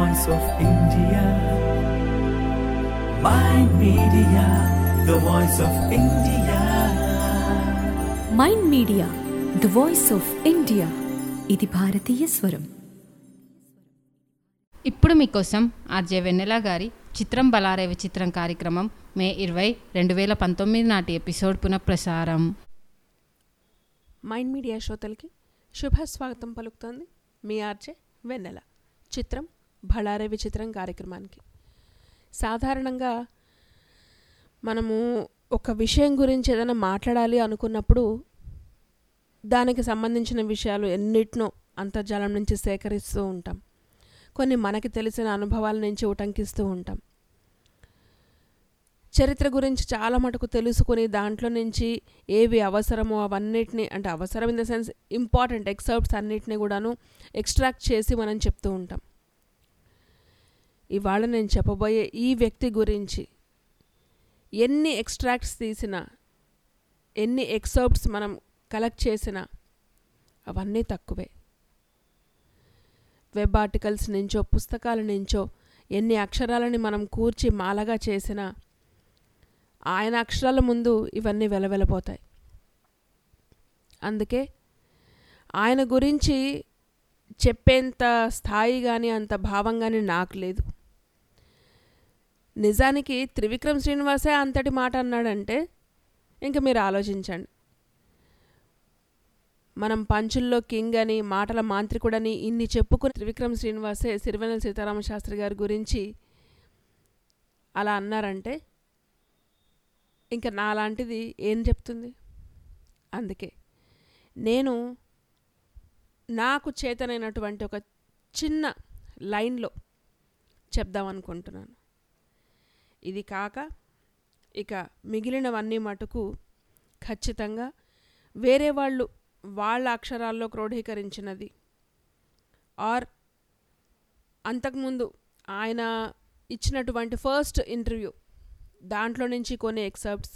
voice of India. My media, the voice of India. Mind media the voice of India ఇది భారతీయ స్వరం ఇప్పుడు మీకోసం ఆర్జే వెన్నెల గారి చిత్రం బలారే విచిత్రం కార్యక్రమం మే ఇరవై రెండు వేల పంతొమ్మిది నాటి ఎపిసోడ్ పునఃప్రసారం మైండ్ మీడియా శ్రోతలకి శుభ స్వాగతం పలుకుతోంది మీ ఆర్జే వెన్నెల చిత్రం భళారే విచిత్రం కార్యక్రమానికి సాధారణంగా మనము ఒక విషయం గురించి ఏదైనా మాట్లాడాలి అనుకున్నప్పుడు దానికి సంబంధించిన విషయాలు ఎన్నిటినో అంతర్జాలం నుంచి సేకరిస్తూ ఉంటాం కొన్ని మనకి తెలిసిన అనుభవాల నుంచి ఉటంకిస్తూ ఉంటాం చరిత్ర గురించి చాలా మటుకు తెలుసుకుని దాంట్లో నుంచి ఏవి అవసరమో అవన్నిటిని అంటే అవసరం in the sense important excerpts అన్నిటిని కూడాను ఎక్స్ట్రాక్ట్ చేసి మనం చెప్తూ ఉంటాం ఇవాళ నేను చెప్పబోయే ఈ వ్యక్తి గురించి ఎన్ని ఎక్స్ట్రాక్ట్స్ తీసినా ఎన్ని ఎక్సర్ప్ట్స్ మనం కలెక్ట్ చేసినా అవన్నీ తక్కువే వెబ్ ఆర్టికల్స్ నుంచో పుస్తకాల నుంచో ఎన్ని అక్షరాలని మనం కూర్చి మాలగా చేసినా ఆయన అక్షరాల ముందు ఇవన్నీ వెలవెలపోతాయి అందుకే ఆయన గురించి చెప్పేంత స్థాయి కానీ అంత భావం కానీ నాకు లేదు నిజానికి త్రివిక్రమ్ శ్రీనివాసే అంతటి మాట అన్నాడంటే ఇంక మీరు ఆలోచించండి మనం పంచుల్లో కింగ్ అని మాటల మాంత్రికుడని ఇన్ని చెప్పుకుని త్రివిక్రమ్ శ్రీనివాసే సిరివెన్నెల సీతారామ శాస్త్రి గారి గురించి అలా అన్నారంటే ఇంకా నాలాంటిది ఏం చెప్తుంది అందుకే నేను నాకు చేతనైనటువంటి ఒక చిన్న లైన్లో చెప్దామనుకుంటున్నాను ఇది కాక ఇక మిగిలినవన్నీ మటుకు ఖచ్చితంగా వేరే వాళ్ళు వాళ్ళ అక్షరాల్లో క్రోಢీకరించినది ఆర్ అంతకుముందు ఆయన ఇచ్చినటువంటి ఫస్ట్ ఇంటర్వ్యూ దాంట్లో నుంచి కొన్ని ఎక్సర్ప్ట్స్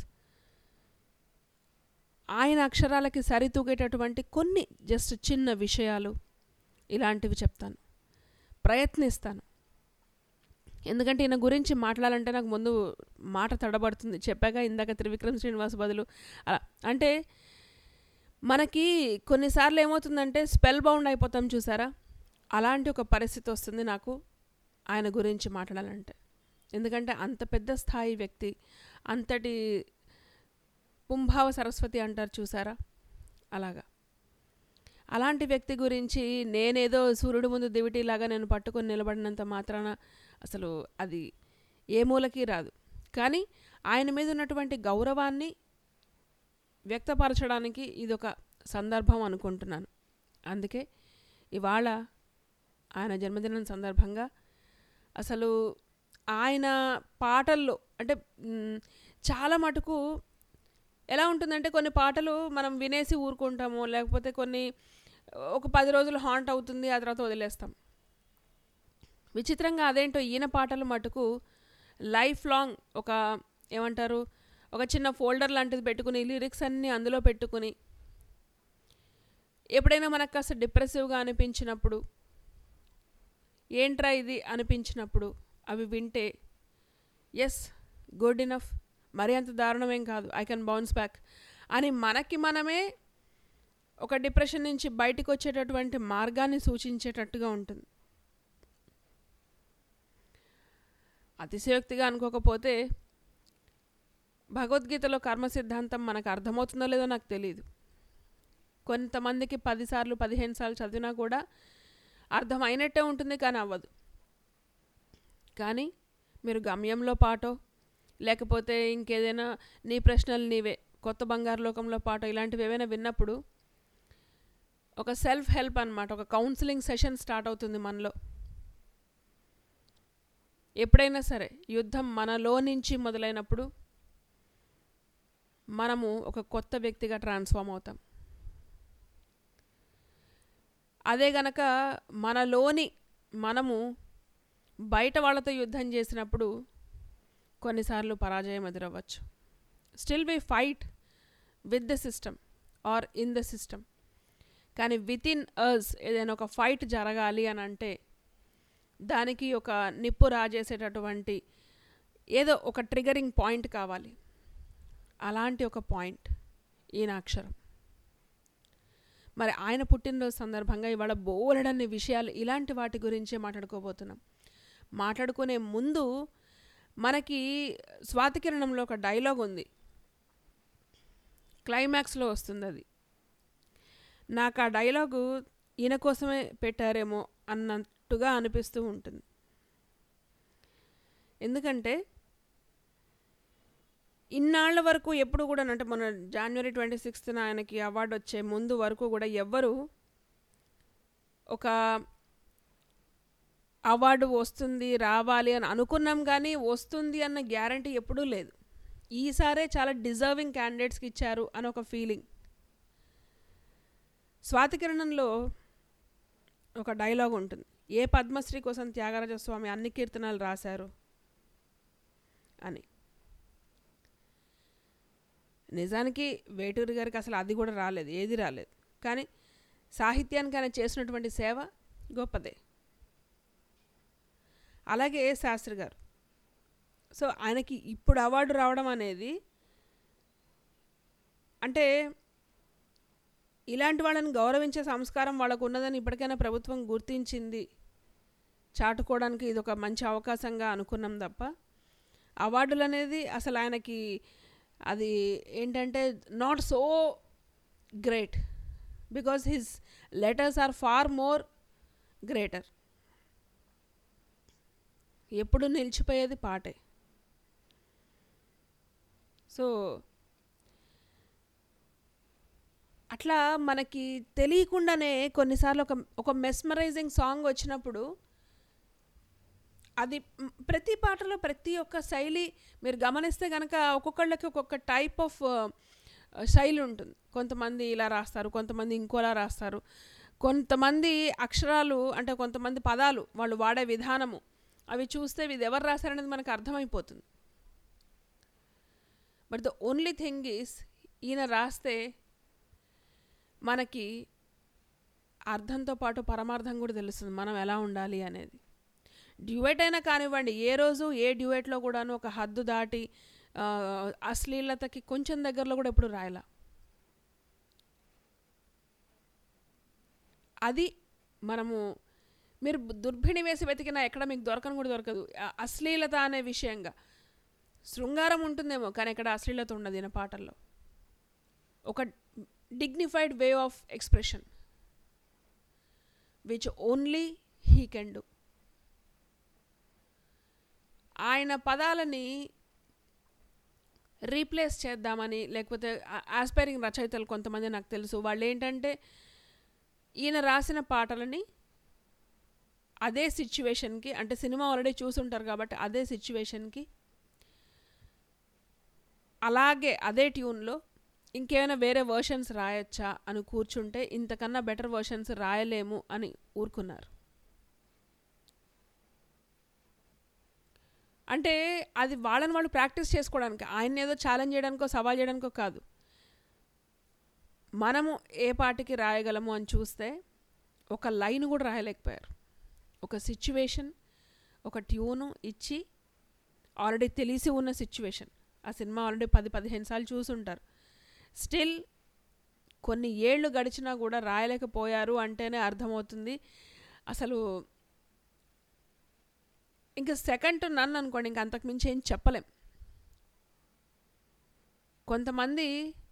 ఆయన అక్షరాలకి సరితూగేటటువంటి కొన్ని జస్ట్ చిన్న విషయాలు ఇలాంటివి చెప్తాను ప్రయత్నిస్తాను ఎందుకంటే ఈయన గురించి మాట్లాడాలంటే నాకు ముందు మాట తడబడుతుంది చెప్పాక ఇందాక త్రివిక్రమ్ శ్రీనివాస్ బదులు అలా అంటే మనకి కొన్నిసార్లు ఏమవుతుందంటే స్పెల్ బౌండ్ అయిపోతాం చూసారా అలాంటి ఒక పరిస్థితి వస్తుంది నాకు ఆయన గురించి మాట్లాడాలంటే ఎందుకంటే అంత పెద్ద స్థాయి వ్యక్తి అంతటి పుంభావ సరస్వతి అంటారు చూసారా అలాగా అలాంటి వ్యక్తి గురించి నేనేదో సూర్యుడి ముందు దివిటీలాగా నేను పట్టుకొని నిలబడినంత మాత్రాన అసలు అది ఏ మూలకి రాదు కానీ ఆయన మీద ఉన్నటువంటి గౌరవాన్ని వ్యక్తపరచడానికి ఇదొక సందర్భం అనుకుంటున్నాను అందుకే ఇవాళ ఆయన జన్మదినం సందర్భంగా అసలు ఆయన పాటల్లో అంటే మ్, చాలా మటుకు ఎలా ఉంటుందంటే కొన్ని పాటలు మనం వినేసి ఊరుకుంటాము లేకపోతే కొన్ని ఒక పది రోజులు హాంట్ అవుతుంది ఆ తర్వాత వదిలేస్తాం విచిత్రంగా అదేంటో ఈయన పాటలు మటుకు లైఫ్ లాంగ్ ఒక ఏమంటారు ఒక చిన్న ఫోల్డర్ లాంటిది పెట్టుకుని లిరిక్స్ అన్నీ అందులో పెట్టుకుని ఎప్పుడైనా మనకు కాస్త డిప్రెసివ్గా అనిపించినప్పుడు ఏంట్రా ఇది అనిపించినప్పుడు అవి వింటే ఎస్ గుడ్ ఇనఫ్ మరీ అంత దారుణమేం కాదు ఐ కెన్ బౌన్స్ బ్యాక్ అని మనకి మనమే ఒక డిప్రెషన్ నుంచి బయటకు వచ్చేటటువంటి మార్గాన్ని సూచించేటట్టుగా ఉంటుంది అతిశయోక్తిగా అనుకోకపోతే భగవద్గీతలో కర్మ సిద్ధాంతం మనకు అర్థమవుతుందో లేదో నాకు తెలియదు కొంతమందికి పదిసార్లు పదిహేను సార్లు చదివినా కూడా అర్థమైనట్టే ఉంటుంది కానీ అవ్వదు కానీ మీరు గమ్యంలో పాటో లేకపోతే ఇంకేదైనా నీ ప్రశ్నలు నీవే కొత్త బంగారు లోకంలో పాటో ఇలాంటివి ఏవైనా విన్నప్పుడు ఒక సెల్ఫ్ హెల్ప్ అనమాట ఒక కౌన్సిలింగ్ సెషన్ స్టార్ట్ అవుతుంది మనలో ఎప్పుడైనా సరే యుద్ధం మనలో నుంచి మొదలైనప్పుడు మనము ఒక కొత్త వ్యక్తిగా ట్రాన్స్ఫామ్ అవుతాం అదే గనక మనలోని మనము బయట వాళ్ళతో యుద్ధం చేసినప్పుడు కొన్నిసార్లు పరాజయం ఎదురవ్వచ్చు still we fight with the system or in the system కానీ విత్ ఇన్ అస్ ఏదైనా ఒక ఫైట్ జరగాలి అని అంటే దానికి ఒక నిప్పు రాజేసేటటువంటి ఏదో ఒక ట్రిగరింగ్ పాయింట్ కావాలి అలాంటి ఒక పాయింట్ ఈయన అక్షరం మరి ఆయన పుట్టినరోజు సందర్భంగా ఇవాళ బోలెడన్ని విషయాలు ఇలాంటి వాటి గురించే మాట్లాడుకోబోతున్నాం మాట్లాడుకునే ముందు మనకి స్వాతికిరణంలో ఒక డైలాగ్ ఉంది క్లైమాక్స్లో వస్తుంది అది నాకు ఆ డైలాగు ఈయన కోసమే పెట్టారేమో అన్నట్టుగా అనిపిస్తూ ఉంటుంది ఎందుకంటే ఇన్నాళ్ల వరకు ఎప్పుడు కూడా అంటే మన జనవరి ట్వంటీ సిక్స్త్న ఆయనకి అవార్డు వచ్చే ముందు వరకు కూడా ఎవ్వరు ఒక అవార్డు వస్తుంది రావాలి అని అనుకున్నాం కానీ వస్తుంది అన్న గ్యారంటీ ఎప్పుడూ లేదు ఈసారే చాలా డిజర్వింగ్ క్యాండిడేట్స్కి ఇచ్చారు అని ఒక ఫీలింగ్ స్వాతికిరణంలో ఒక డైలాగ్ ఉంటుంది ఏ పద్మశ్రీ కోసం త్యాగరాజ స్వామి అన్ని కీర్తనలు రాశారు అని నిజానికి వేటూరి గారికి అసలు అది కూడా రాలేదు ఏది రాలేదు కానీ సాహిత్యానికి ఆయన చేసినటువంటి సేవ గొప్పదే అలాగే శాస్త్రి గారు సో ఆయనకి ఇప్పుడు అవార్డు రావడం అనేది అంటే ఇలాంటి వాళ్ళని గౌరవించే సంస్కారం వాళ్ళకు ఉన్నదని ఇప్పటికైనా ప్రభుత్వం గుర్తించింది చాటుకోవడానికి ఇది ఒక మంచి అవకాశంగా అనుకున్నాం తప్ప అవార్డులు అనేది అసలు ఆయనకి అది ఏంటంటే not so great because his letters are far more greater ఎప్పుడు నిలిచిపోయేది పాటే సో అట్లా మనకి తెలియకుండానే కొన్నిసార్లు ఒక ఒక మెస్మరైజింగ్ సాంగ్ వచ్చినప్పుడు అది మ్, ప్రతి పాటలో ప్రతి ఒక్క శైలి మీరు గమనిస్తే కనుక ఒక్కొక్కళ్ళకి ఒక్కొక్క టైప్ ఆఫ్ శైలి ఉంటుంది కొంతమంది ఇలా రాస్తారు కొంతమంది ఇంకోలా రాస్తారు కొంతమంది అక్షరాలు అంటే కొంతమంది పదాలు వాళ్ళు వాడే విధానము అవి చూస్తే ఇది ఎవరు రాశారనేది మనకు అర్థమైపోతుంది but the only thing is ఈయన రాస్తే మనకి అర్థంతో పాటు పరమార్థం కూడా తెలుస్తుంది మనం ఎలా ఉండాలి అనేది డ్యూయట్ అయినా కానివ్వండి ఏ రోజు ఏ డ్యూయట్లో కూడాను ఒక హద్దు దాటి ఆ, అశ్లీలతకి కొంచెం దగ్గరలో కూడా ఎప్పుడు రాయలా అది మనము మీరు దుర్భిణి వేసి వెతికినా ఎక్కడ మీకు దొరకను కూడా దొరకదు ఆ అశ్లీలత అనే విషయంగా శృంగారం ఉంటుందేమో కానీ ఎక్కడ అశ్లీలత ఉండదు ఈయన పాటల్లో ఒక dignified way of expression which only he can do ఆయన పదాలని రీప్లేస్ చేద్దామని లేకపోతే ఆస్పైరింగ్ రచయితలు కొంతమంది నాకు తెలుసు వాళ్ళు ఏంటంటే ఈయన రాసిన పాటలని అదే సిచ్యువేషన్కి అంటే సినిమా ఆల్రెడీ చూసుంటారు కాబట్టి అదే సిచ్యువేషన్కి అలాగే అదే ట్యూన్లో ఇంకేమైనా వేరే వర్షన్స్ రాయొచ్చా అని కూర్చుంటే ఇంతకన్నా బెటర్ వర్షన్స్ రాయలేము అని ఊరుకున్నారు అంటే అది వాళ్ళని వాళ్ళు ప్రాక్టీస్ చేసుకోవడానికి ఆయన ఏదో ఛాలెంజ్ చేయడానికో సవాల్ చేయడానికో కాదు మనము ఏ పాటికి రాయగలము అని చూస్తే ఒక లైన్ కూడా రాయలేకపోయారు ఒక సిచ్యువేషన్ ఒక ట్యూను ఇచ్చి ఆల్రెడీ తెలిసి ఉన్న సిచ్యువేషన్ ఆ సినిమా ఆల్రెడీ పది పదిహేను సార్లు చూసుంటారు స్టిల్ కొన్ని ఏళ్ళు గడిచినా కూడా రాయలేకపోయారు అంటేనే అర్థమవుతుంది అసలు ఇంకా సెకండ్ నన్ను అనుకోండి ఇంకా అంతకుమించి ఏం చెప్పలేం కొంతమంది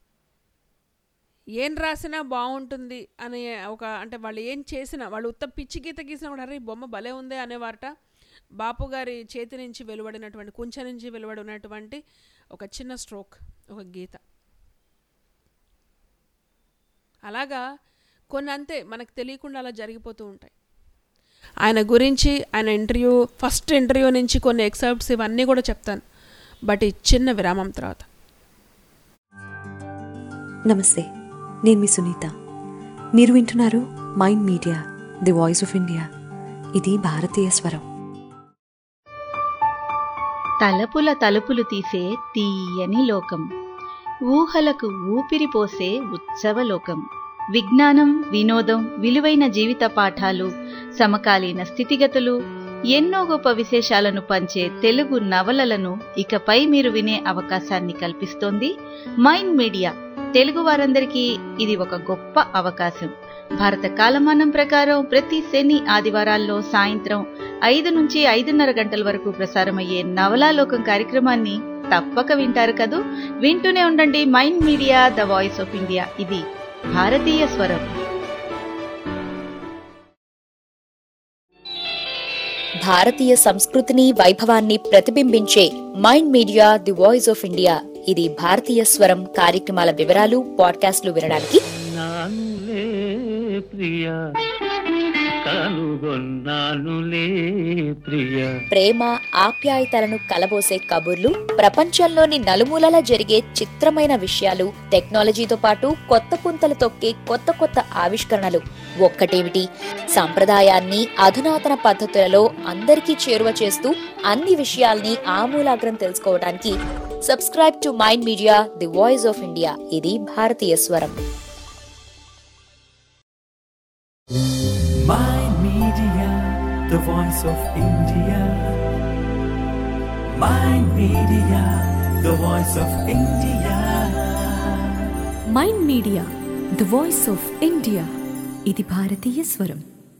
ఏం రాసినా బాగుంటుంది అనే ఒక అంటే వాళ్ళు ఏం చేసినా వాళ్ళు ఉత్త పిచ్చి గీత గీసినా కూడా అరే ఈ బొమ్మ భలే ఉందే అనేవారట బాపు గారి చేతి నుంచి వెలువడినటువంటి కుంచె నుంచి వెలువడినటువంటి ఒక చిన్న స్ట్రోక్ ఒక గీత అలాగా కొన్ని అంతే మనకు తెలియకుండా అలా జరిగిపోతూ ఉంటాయి ఆయన గురించి ఆయన ఇంటర్వ్యూ ఫస్ట్ ఇంటర్వ్యూ నుంచి కొన్ని ఎక్సర్ప్ట్స్ ఇవన్నీ కూడా చెప్తాను బట్ ఈ చిన్న విరామం తర్వాత నమస్తే నేను మీ సునీత మీరు వింటున్నారు mind media the voice of India ఇది భారతీయ స్వరం తలపుల తలుపులు తీసే తీయని లోకం ఊహలకు ఊపిరి పోసే ఉత్సవలోకం విజ్ఞానం వినోదం విలువైన జీవిత పాఠాలు సమకాలీన స్థితిగతులు ఎన్నో గొప్ప విశేషాలను పంచే తెలుగు నవలలను ఇకపై మీరు వినే అవకాశాన్ని కల్పిస్తోంది మైండ్ మీడియా తెలుగు వారందరికీ ఇది ఒక గొప్ప అవకాశం భారత కాలమానం ప్రకారం ప్రతి శని ఆదివారాల్లో సాయంత్రం ఐదు నుంచి ఐదున్నర గంటల వరకు ప్రసారమయ్యే నవలాలోకం కార్యక్రమాన్ని తప్పక వింటారు కదూ వింటూనే ఉండండి mind media the voice of India ఇది భారతీయ స్వరం భారతీయ సంస్కృతిని వైభవాన్ని ప్రతిబింబించే mind media the voice of India ఇది భారతీయ స్వరం కార్యక్రమాల వివరాలు పాడ్కాస్ట్లు వినడానికి నానులే ప్రియ కనుగొన్నానులే ప్రియ ప్రేమ ఆప్యాయతలను కలబోసే కబుర్లు ప్రపంచంలోని నలుమూలలా జరిగే చిత్రమైన విషయాలు టెక్నాలజీతో పాటు కొత్త పుంతలు తొక్కే కొత్త కొత్త ఆవిష్కరణలు ఒక్కటేమిటి సంప్రదాయాన్ని అధునాతన పద్ధతులలో అందరికీ చేరువ చేస్తూ అన్ని విషయాల్ని ఆమూలాగ్రం తెలుసుకోవడానికి subscribe to mind media the voice of India ఇది భారతీయ స్వరం Mind Media, the voice of India. Mind Media, the voice of India. Mind media the voice of India ఇది భారతీయ స్వరం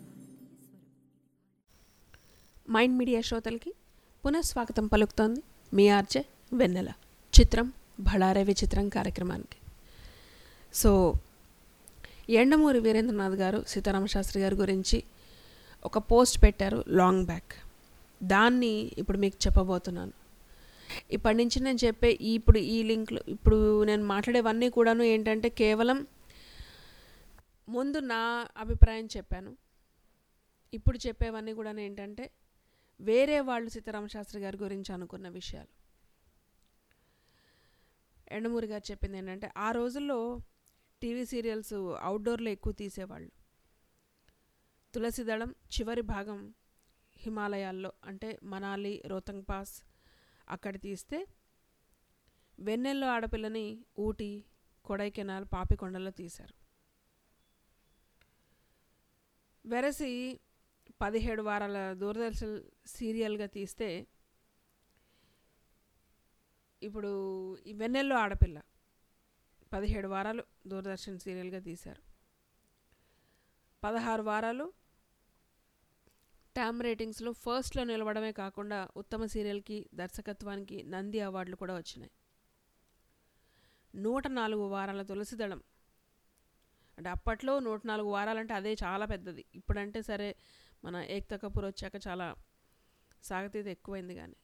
మైండ్ మీడియా శ్రోతలకి పునఃస్వాగతం పలుకుతోంది మీ ఆర్జే వెన్నెల చిత్రం భళారే విచిత్రం కార్యక్రమానికి సో ఎండమూరి వీరేంద్రనాథ్ గారు సీతారామ శాస్త్రి గారి గురించి ఒక పోస్ట్ పెట్టారు లాంగ్ బ్యాక్ దాన్ని ఇప్పుడు మీకు చెప్పబోతున్నాను ఇప్పటి నుంచి నేను చెప్పే ఈ- ఇప్పుడు ఈ లింక్లు ఇప్పుడు నేను మాట్లాడేవన్నీ కూడాను ఏంటంటే కేవలం ముందు నా అభిప్రాయం చెప్పాను ఇప్పుడు చెప్పేవన్నీ కూడా ఏంటంటే వేరే వాళ్ళు సీతారామ శాస్త్రి గారి గురించి అనుకున్న విషయాలు ఎండమూరి గారు చెప్పింది ఏంటంటే ఆ రోజుల్లో టీవీ సీరియల్స్ అవుట్డోర్లో ఎక్కువ తీసేవాళ్ళు తులసిదళం చివరి భాగం హిమాలయాల్లో అంటే మనాలి రోహతంగ్ పాస్ అక్కడ తీస్తే వెన్నెల్లో ఆడపిల్లని ఊటీ కొడైకెనాల్ పాపికొండలో తీశారు వెరసి పదిహేడు వారాల దూరదర్శన్ సీరియల్గా తీస్తే ఇప్పుడు ఈ వెన్నెల్లో ఆడపిల్ల పదిహేడు వారాలు దూరదర్శన్ సీరియల్గా తీశారు పదహారు వారాలు ట్యామ్ రేటింగ్స్లో ఫస్ట్లో నిలవడమే కాకుండా ఉత్తమ సీరియల్కి దర్శకత్వానికి నంది అవార్డులు కూడా వచ్చినాయి నూట నాలుగు వారాల తులసిదళం అంటే అప్పట్లో నూట నాలుగు వారాలంటే అదే చాలా పెద్దది ఇప్పుడంటే సరే మన ఏక్తా కపూర్ వచ్చాక చాలా సాగతీత ఎక్కువైంది కానీ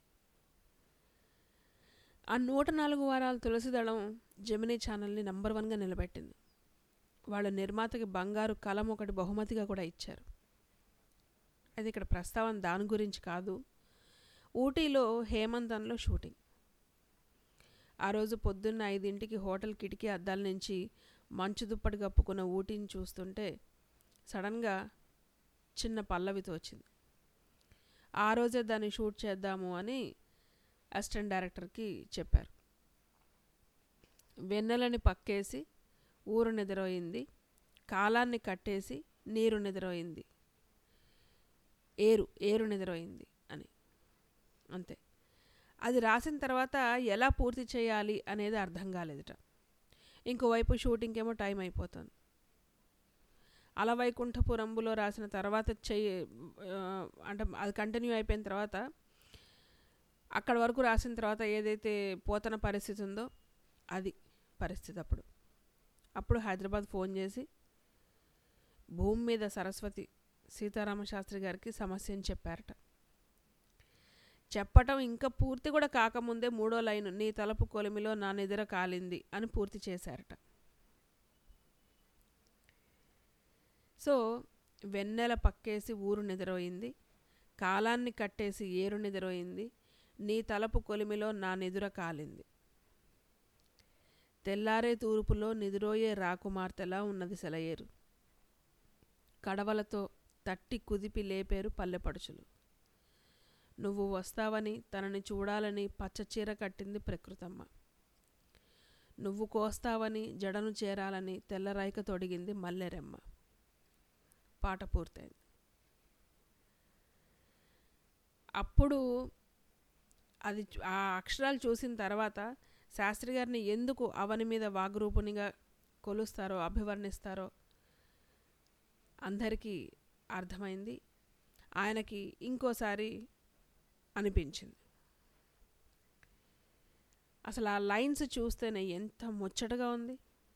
ఆ నూట నాలుగు వారాల తులసిదళం జమినీ ఛానల్ని నంబర్ వన్గా నిలబెట్టింది వాళ్ళ నిర్మాతకి బంగారు కలం ఒకటి బహుమతిగా కూడా ఇచ్చారు అది ఇక్కడ ప్రస్తావన దాని గురించి కాదు ఊటీలో హేమంతంలో షూటింగ్ ఆ రోజు పొద్దున్న ఐదింటికి హోటల్ కిటికీ అద్దాల నుంచి మంచు దుప్పటి కప్పుకున్న ఊటీని చూస్తుంటే సడన్గా చిన్న పల్లవితో వచ్చింది ఆ రోజే దాన్ని షూట్ చేద్దాము అని అసిస్టెంట్ డైరెక్టర్కి చెప్పారు వెన్నెలని పక్కేసి ఊరు నిద్రపోయింది కాలాన్ని కట్టేసి నీరు నిద్రపోయింది ఏరు ఏరు నిద్రపోయింది అని అంతే అది రాసిన తర్వాత ఎలా పూర్తి చేయాలి అనేది అర్థం కాలేదుట ఇంకోవైపు షూటింగ్ ఏమో టైం అయిపోతుంది అల వైకుంఠపురంబులో రాసిన తర్వాత చెయ్యి ఆ, అంటే అది కంటిన్యూ అయిపోయిన తర్వాత అక్కడ వరకు రాసిన తర్వాత ఏదైతే పోతన పరిస్థితి ఉందో అది పరిస్థితి అప్పుడు అప్పుడు హైదరాబాద్ ఫోన్ చేసి భూమి మీద సరస్వతి సీతారామ శాస్త్రి గారికి సమస్యని చెప్పారట చెప్పటం ఇంకా పూర్తి కూడా కాకముందే మూడో లైన్ నీ తలపు కొలిమిలో నా నిద్ర కాలింది అని పూర్తి చేశారట సో వెన్నెల పక్కేసి ఊరు నిద్రపోయింది కాలాన్ని కట్టేసి ఏరు నిద్రపోయింది నీ తలపు కొలిమిలో నా నిదుర కాలింది తెల్లారే తూర్పులో నిదురోయే రాకుమార్తెలా ఉన్నది సెలయేరు కడవలతో తట్టి కుదిపి లేపేరు పల్లెపడుచులు నువ్వు వస్తావని తనని చూడాలని పచ్చచీర కట్టింది ప్రకృతమ్మ నువ్వు కోస్తావని జడను చేరాలని తెల్లరైక తొడిగింది మల్లెరెమ్మ పాట పూర్తయింది అప్పుడు అది చూ- ఆ అక్షరాలు చూసిన తర్వాత శాస్త్రి గారిని ఎందుకు అవని మీద వాగ్రూపునిగా కొలుస్తారో అభివర్ణిస్తారో అందరికీ అర్థమైంది ఆయనకి ఇంకోసారి అనిపించింది అసలు ఆ లైన్స్ చూస్తేనే ఎంత ముచ్చటగా ఉంది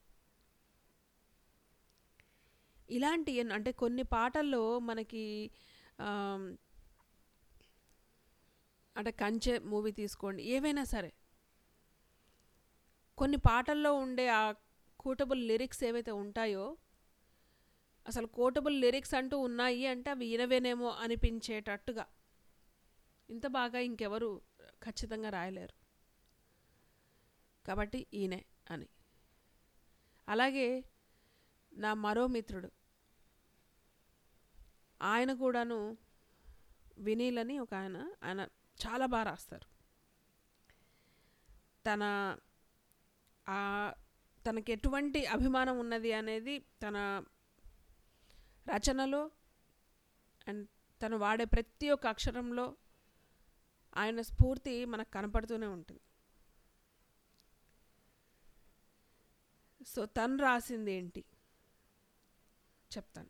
ఇలాంటి ఎన్- అంటే కొన్ని పాటల్లో మనకి ఆమ్, అంటే కంచె మూవీ తీసుకోండి ఏవైనా సరే కొన్ని పాటల్లో ఉండే ఆ కోటబుల్ లిరిక్స్ ఏవైతే ఉంటాయో అసలు కోటబుల్ లిరిక్స్ అంటూ ఉన్నాయి అంటే అవి వినవేనేమో అనిపించేటట్టుగా ఇంత బాగా ఇంకెవరు ఖచ్చితంగా రాయలేరు కాబట్టి ఈయనే అని అలాగే నా మరో మిత్రుడు ఆయన కూడాను వినీలని ఒక ఆయన ఆయన చాలా బాగా రాస్తారు తన ఆ తనకి ఎటువంటి అభిమానం ఉన్నది అనేది తన రచనలో అండ్ తను వాడే ప్రతి ఒక్క అక్షరంలో ఆయన స్ఫూర్తి మనకు కనపడుతూనే ఉంటుంది సో తను రాసింది ఏంటి చెప్తాను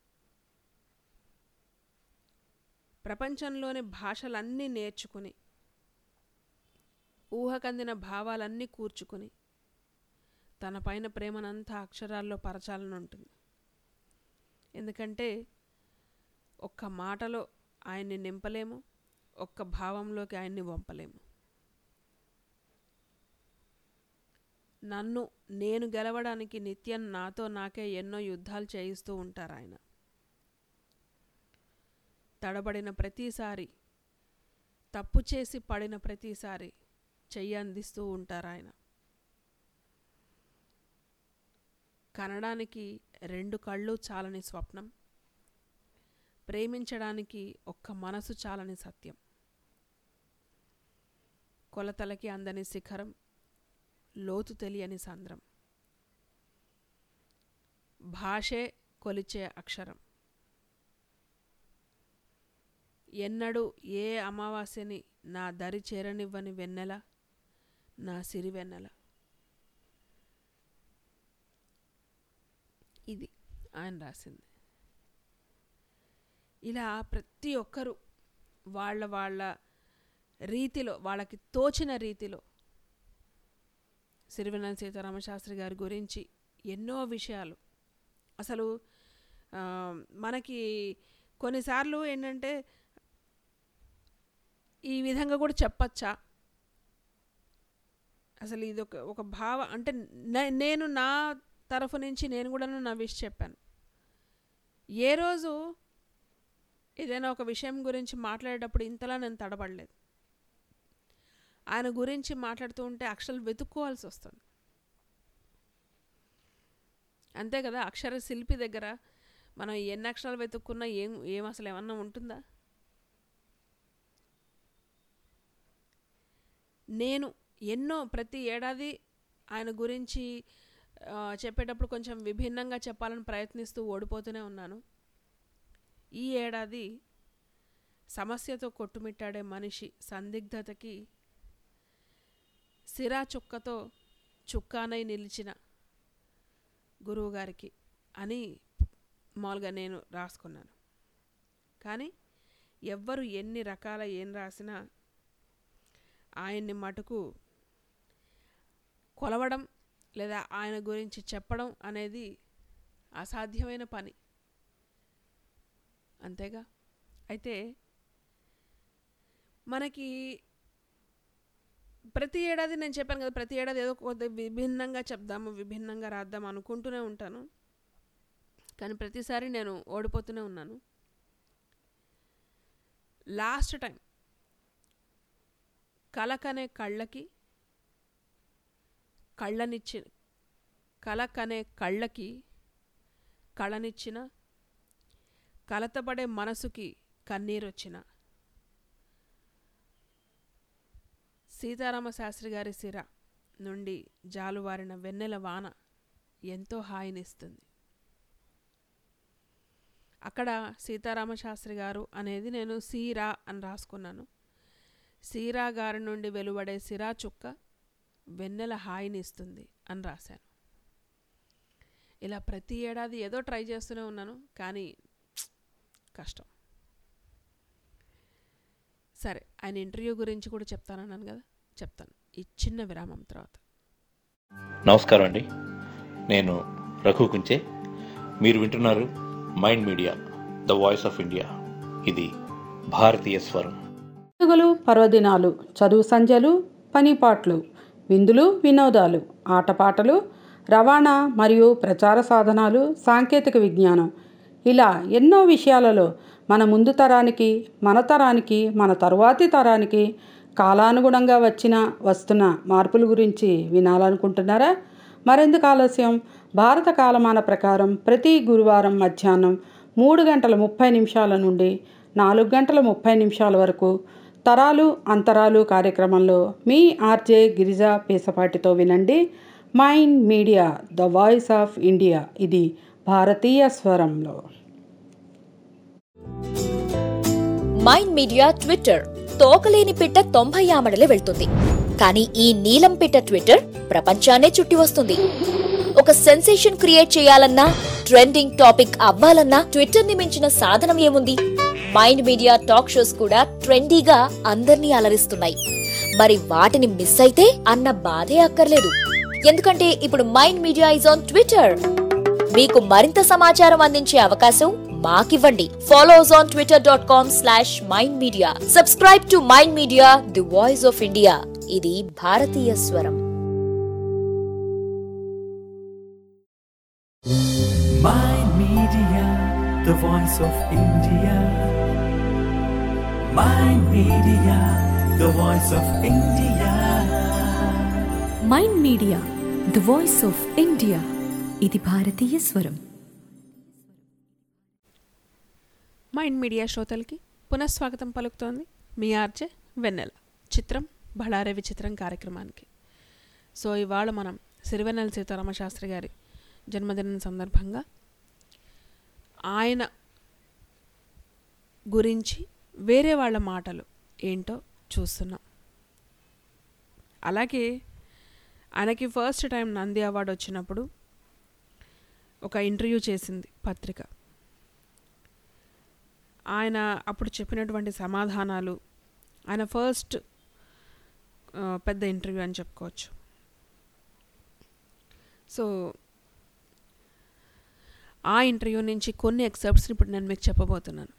ప్రపంచంలోని భాషలన్నీ నేర్చుకుని ఊహకందిన భావాలన్నీ కూర్చుకుని తన పైన ప్రేమనంతా అక్షరాల్లో పరచాలని ఉంటుంది ఎందుకంటే ఒక్క మాటలో ఆయన్ని నింపలేము ఒక్క భావంలోకి ఆయన్ని వంపలేము నన్ను నేను గెలవడానికి నిత్యం నాతో నాకే ఎన్నో యుద్ధాలు చేయిస్తూ ఉంటారు ఆయన తడబడిన ప్రతిసారి తప్పు చేసి పడిన ప్రతిసారి చెయ్యి అందిస్తూ ఉంటారు ఆయన కనడానికి రెండు కళ్ళు చాలని స్వప్నం ప్రేమించడానికి ఒక్క మనసు చాలని సత్యం కొలతలకి అందని శిఖరం లోతు తెలియని సంద్రం భాషే కొలిచే అక్షరం ఎన్నడూ ఏ అమావాస్యని నా దరి చేరనివ్వని వెన్నెల నా సిరి వెన్నెల ఇది ఆయన రాసింది ఇలా ప్రతి ఒక్కరూ వాళ్ళ వాళ్ళ రీతిలో వాళ్ళకి తోచిన రీతిలో సిరివెన్నెల సీతారామశాస్త్రి గారి గురించి ఎన్నో విషయాలు అసలు ఆ, మనకి కొన్నిసార్లు ఏంటంటే ఈ విధంగా కూడా చెప్పచ్చా అసలు ఇది ఒక ఒక భావ అంటే నే- నేను నా తరఫు నుంచి నేను కూడా నా విష్ చెప్పాను ఏ రోజు ఏదైనా ఒక విషయం గురించి మాట్లాడేటప్పుడు ఇంతలా నేను తడబడలేదు ఆయన గురించి మాట్లాడుతూ ఉంటే అక్షరాలు వెతుక్కోవాల్సి వస్తుంది అంతే కదా అక్షర శిల్పి దగ్గర మనం ఎన్ని అక్షరాలు వెతుక్కున్నా ఏం ఏం అసలు ఏమన్నా ఉంటుందా నేను ఎన్నో ప్రతి ఏడాది ఆయన గురించి ఆ, చెప్పేటప్పుడు కొంచెం విభిన్నంగా చెప్పాలని ప్రయత్నిస్తూ ఓడిపోతూనే ఉన్నాను ఈ ఏడాది సమస్యతో కొట్టుమిట్టాడే మనిషి సందిగ్ధతకి సిరా చుక్కతో చుక్కానై నిలిచిన గురువుగారికి అని మామూలుగా నేను రాసుకున్నాను కానీ ఎవ్వరు ఎన్ని రకాల ఏం రాసినా ఆయన్ని మటుకు కొలవడం లేదా ఆయన గురించి చెప్పడం అనేది అసాధ్యమైన పని అంతేగా అయితే మనకి ప్రతి ఏడాది నేను చెప్పాను కదా ప్రతి ఏడాది ఏదో కొద్ది విభిన్నంగా చెప్దాము విభిన్నంగా రాద్దాం అనుకుంటూనే ఉంటాను కానీ ప్రతిసారి నేను ఓడిపోతూనే ఉన్నాను లాస్ట్ టైం కలకనే కళ్ళకి కళ్ళనిచ్చి కలకనే కళ్ళకి కళనిచ్చిన కలతపడే మనసుకి కన్నీరొచ్చిన సీతారామ శాస్త్రి గారి సిర నుండి జాలువారిన వెన్నెల వాన ఎంతో హాయినిస్తుంది అక్కడ సీతారామశాస్త్రి గారు అనేది నేను సీరా అని రాసుకున్నాను సీరా గారి నుండి వెలువడే సిరా చుక్క వెన్నెల హాయిని ఇస్తుంది అని రాశాను ఇలా ప్రతి ఏడాది ఏదో ట్రై చేస్తూనే ఉన్నాను కానీ కష్టం సరే ఆయన ఇంటర్వ్యూ గురించి కూడా చెప్తానన్నాను కదా చెప్తాను ఈ చిన్న విరామం తర్వాత నమస్కారం అండి నేను రఘు కుంచే మీరు వింటున్నారు mind media the voice of India ఇది భారతీయ స్వరం పండుగలు పర్వదినాలు చదువు సంధ్యలు పనిపాట్లు విందులు వినోదాలు ఆటపాటలు రవాణా మరియు ప్రచార సాధనాలు సాంకేతిక విజ్ఞానం ఇలా ఎన్నో విషయాలలో మన ముందు తరానికి మన తరానికి మన తరువాతి తరానికి కాలానుగుణంగా వచ్చిన వస్తున్న మార్పుల గురించి వినాలనుకుంటున్నారా మరెందుకు ఆలస్యం భారత కాలమాన ప్రకారం ప్రతి గురువారం మధ్యాహ్నం మూడు గంటల ముప్పై నిమిషాల నుండి నాలుగు గంటల ముప్పై నిమిషాల వరకు తరాలు అంతరాలు కార్యక్రమంలో మీ ఆర్జే గిరిజా పేసపాటితో వినండి mind media the voice of India ఇది భారతీయ స్వరంలో మైండ్ మీడియా ట్విట్టర్ తోకలేని పిట్ట తొంభై ఆమడలే వెళ్తుంది కానీ ఈ నీలం పిట్ట ట్విట్టర్ ప్రపంచాన్నే చుట్టి వస్తుంది ఒక సెన్సేషన్ క్రియేట్ చేయాలన్నా ట్రెండింగ్ టాపిక్ అవ్వాలన్నా ట్విట్టర్ ని మించిన సాధనం ఏముంది మైండ్ మీడియా టాక్ షోస్ కూడా ట్రెండీగా అందర్నీ అలరిస్తున్నాయి మరి వాటిని మిస్ అయితే అన్న బాధే అక్కర్లేదు ఎందుకంటే ఇప్పుడు mind media is on Twitter మీకు మరింత సమాచారం అందించే అవకాశం మాకివ్వండి follow us on Twitter dot com slash mind media subscribe to mind media the voice of India ఇది భారతీయ స్వరం Mind Media, the voice of India. Mind Media, the voice of India. Mind media the voice of India ఇది భారతీయ స్వరం mind media శ్రోతలకి పునఃస్వాగతం పలుకుతోంది మీ RJ వెన్నెల చిత్రం బళారే విచిత్రం కార్యక్రమానికి సో ఇవాళ మనం సిరివెన్నెల సీతారామ శాస్త్రి గారి జన్మదినం సందర్భంగా ఆయన గురించి వేరే వాళ్ళ మాటలు ఏంటో చూస్తున్నాం అలాగే ఆయనకి ఫస్ట్ టైం నంది అవార్డు వచ్చినప్పుడు ఒక ఇంటర్వ్యూ చేసింది పత్రిక ఆయన అప్పుడు చెప్పినటువంటి సమాధానాలు ఆయన ఫస్ట్ ఆ, పెద్ద ఇంటర్వ్యూ అని చెప్పుకోవచ్చు సో ఆ ఇంటర్వ్యూ నుంచి కొన్ని ఎక్సెప్ట్స్ని ఇప్పుడు నేను మీకు చెప్పబోతున్నాను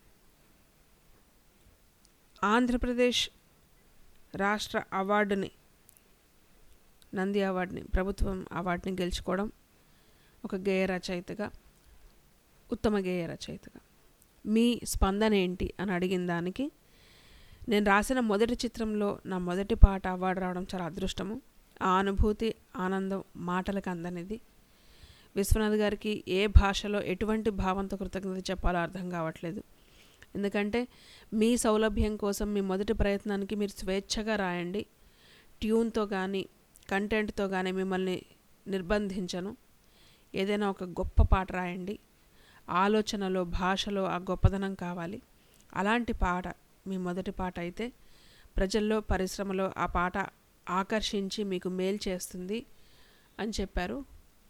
ఆంధ్రప్రదేశ్ రాష్ట్ర అవార్డుని నంది అవార్డుని ప్రభుత్వం అవార్డుని గెలుచుకోవడం ఒక గేయ రచయితగా ఉత్తమ గేయ రచయితగా మీ స్పందన ఏంటి అని అడిగిన దానికి నేను రాసిన మొదటి చిత్రంలో నా మొదటి పాట అవార్డు రావడం చాలా అదృష్టము ఆ అనుభూతి ఆనందం మాటలకు అందనిది విశ్వనాథ్ గారికి ఏ భాషలో ఎటువంటి భావంతో కృతజ్ఞత చెప్పాలో అర్థం కావట్లేదు ఎందుకంటే మీ సౌలభ్యం కోసం మీ మొదటి ప్రయత్నానికి మీరు స్వేచ్ఛగా రాయండి ట్యూన్తో కానీ కంటెంట్తో కానీ మిమ్మల్ని నిర్బంధించను ఏదైనా ఒక గొప్ప పాట రాయండి ఆలోచనలో భాషలో ఆ గొప్పదనం కావాలి అలాంటి పాట మీ మొదటి పాట అయితే ప్రజల్లో పరిశ్రమలో ఆ పాట ఆకర్షించి మీకు మేలు చేస్తుంది అని చెప్పారు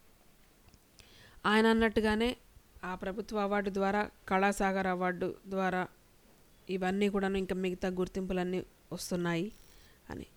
ఆయన అన్నట్టుగానే ఆ ప్రభుత్వ అవార్డు ద్వారా కళాసాగర్ అవార్డు ద్వారా ఇవన్నీ కూడాను ఇంకా మిగతా గుర్తింపులన్నీ వస్తున్నాయి అని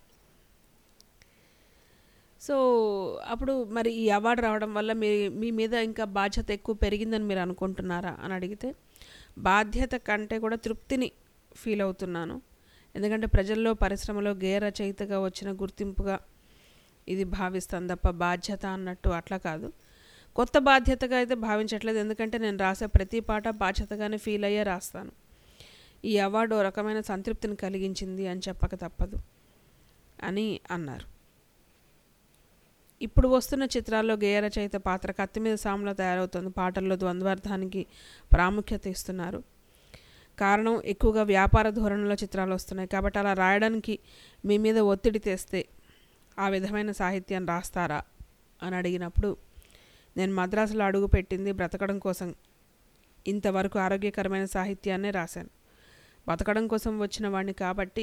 సో అప్పుడు మరి ఈ అవార్డు రావడం వల్ల మీ మీ మీద ఇంకా బాధ్యత ఎక్కువ పెరిగిందని మీరు అనుకుంటున్నారా అని అడిగితే బాధ్యత కంటే కూడా తృప్తిని ఫీల్ అవుతున్నాను ఎందుకంటే ప్రజల్లో పరిశ్రమలో గేయ రచయితగా వచ్చిన గుర్తింపుగా ఇది భావిస్తాను తప్ప బాధ్యత అన్నట్టు అట్లా కాదు కొత్త బాధ్యతగా అయితే భావించట్లేదు ఎందుకంటే నేను రాసే ప్రతి పాట బాధ్యతగానే ఫీల్ అయ్యే రాస్తాను ఈ అవార్డు ఓ రకమైన సంతృప్తిని కలిగించింది అని చెప్పక తప్పదు అని అన్నారు ఇప్పుడు వస్తున్న చిత్రాల్లో గేయ రచయిత పాత్ర కత్తి మీద సాములో తయారవుతుంది పాటల్లో ద్వంద్వార్థానికి ప్రాముఖ్యత ఇస్తున్నారు కారణం ఎక్కువగా వ్యాపార ధోరణిలో చిత్రాలు వస్తున్నాయి కాబట్టి అలా రాయడానికి మీ మీద ఒత్తిడి తెస్తే ఆ విధమైన సాహిత్యం రాస్తారా అని అడిగినప్పుడు నేను మద్రాసులో అడుగు పెట్టింది బ్రతకడం కోసం ఇంతవరకు ఆరోగ్యకరమైన సాహిత్యాన్నే రాశాను బతకడం కోసం వచ్చిన వాడిని కాబట్టి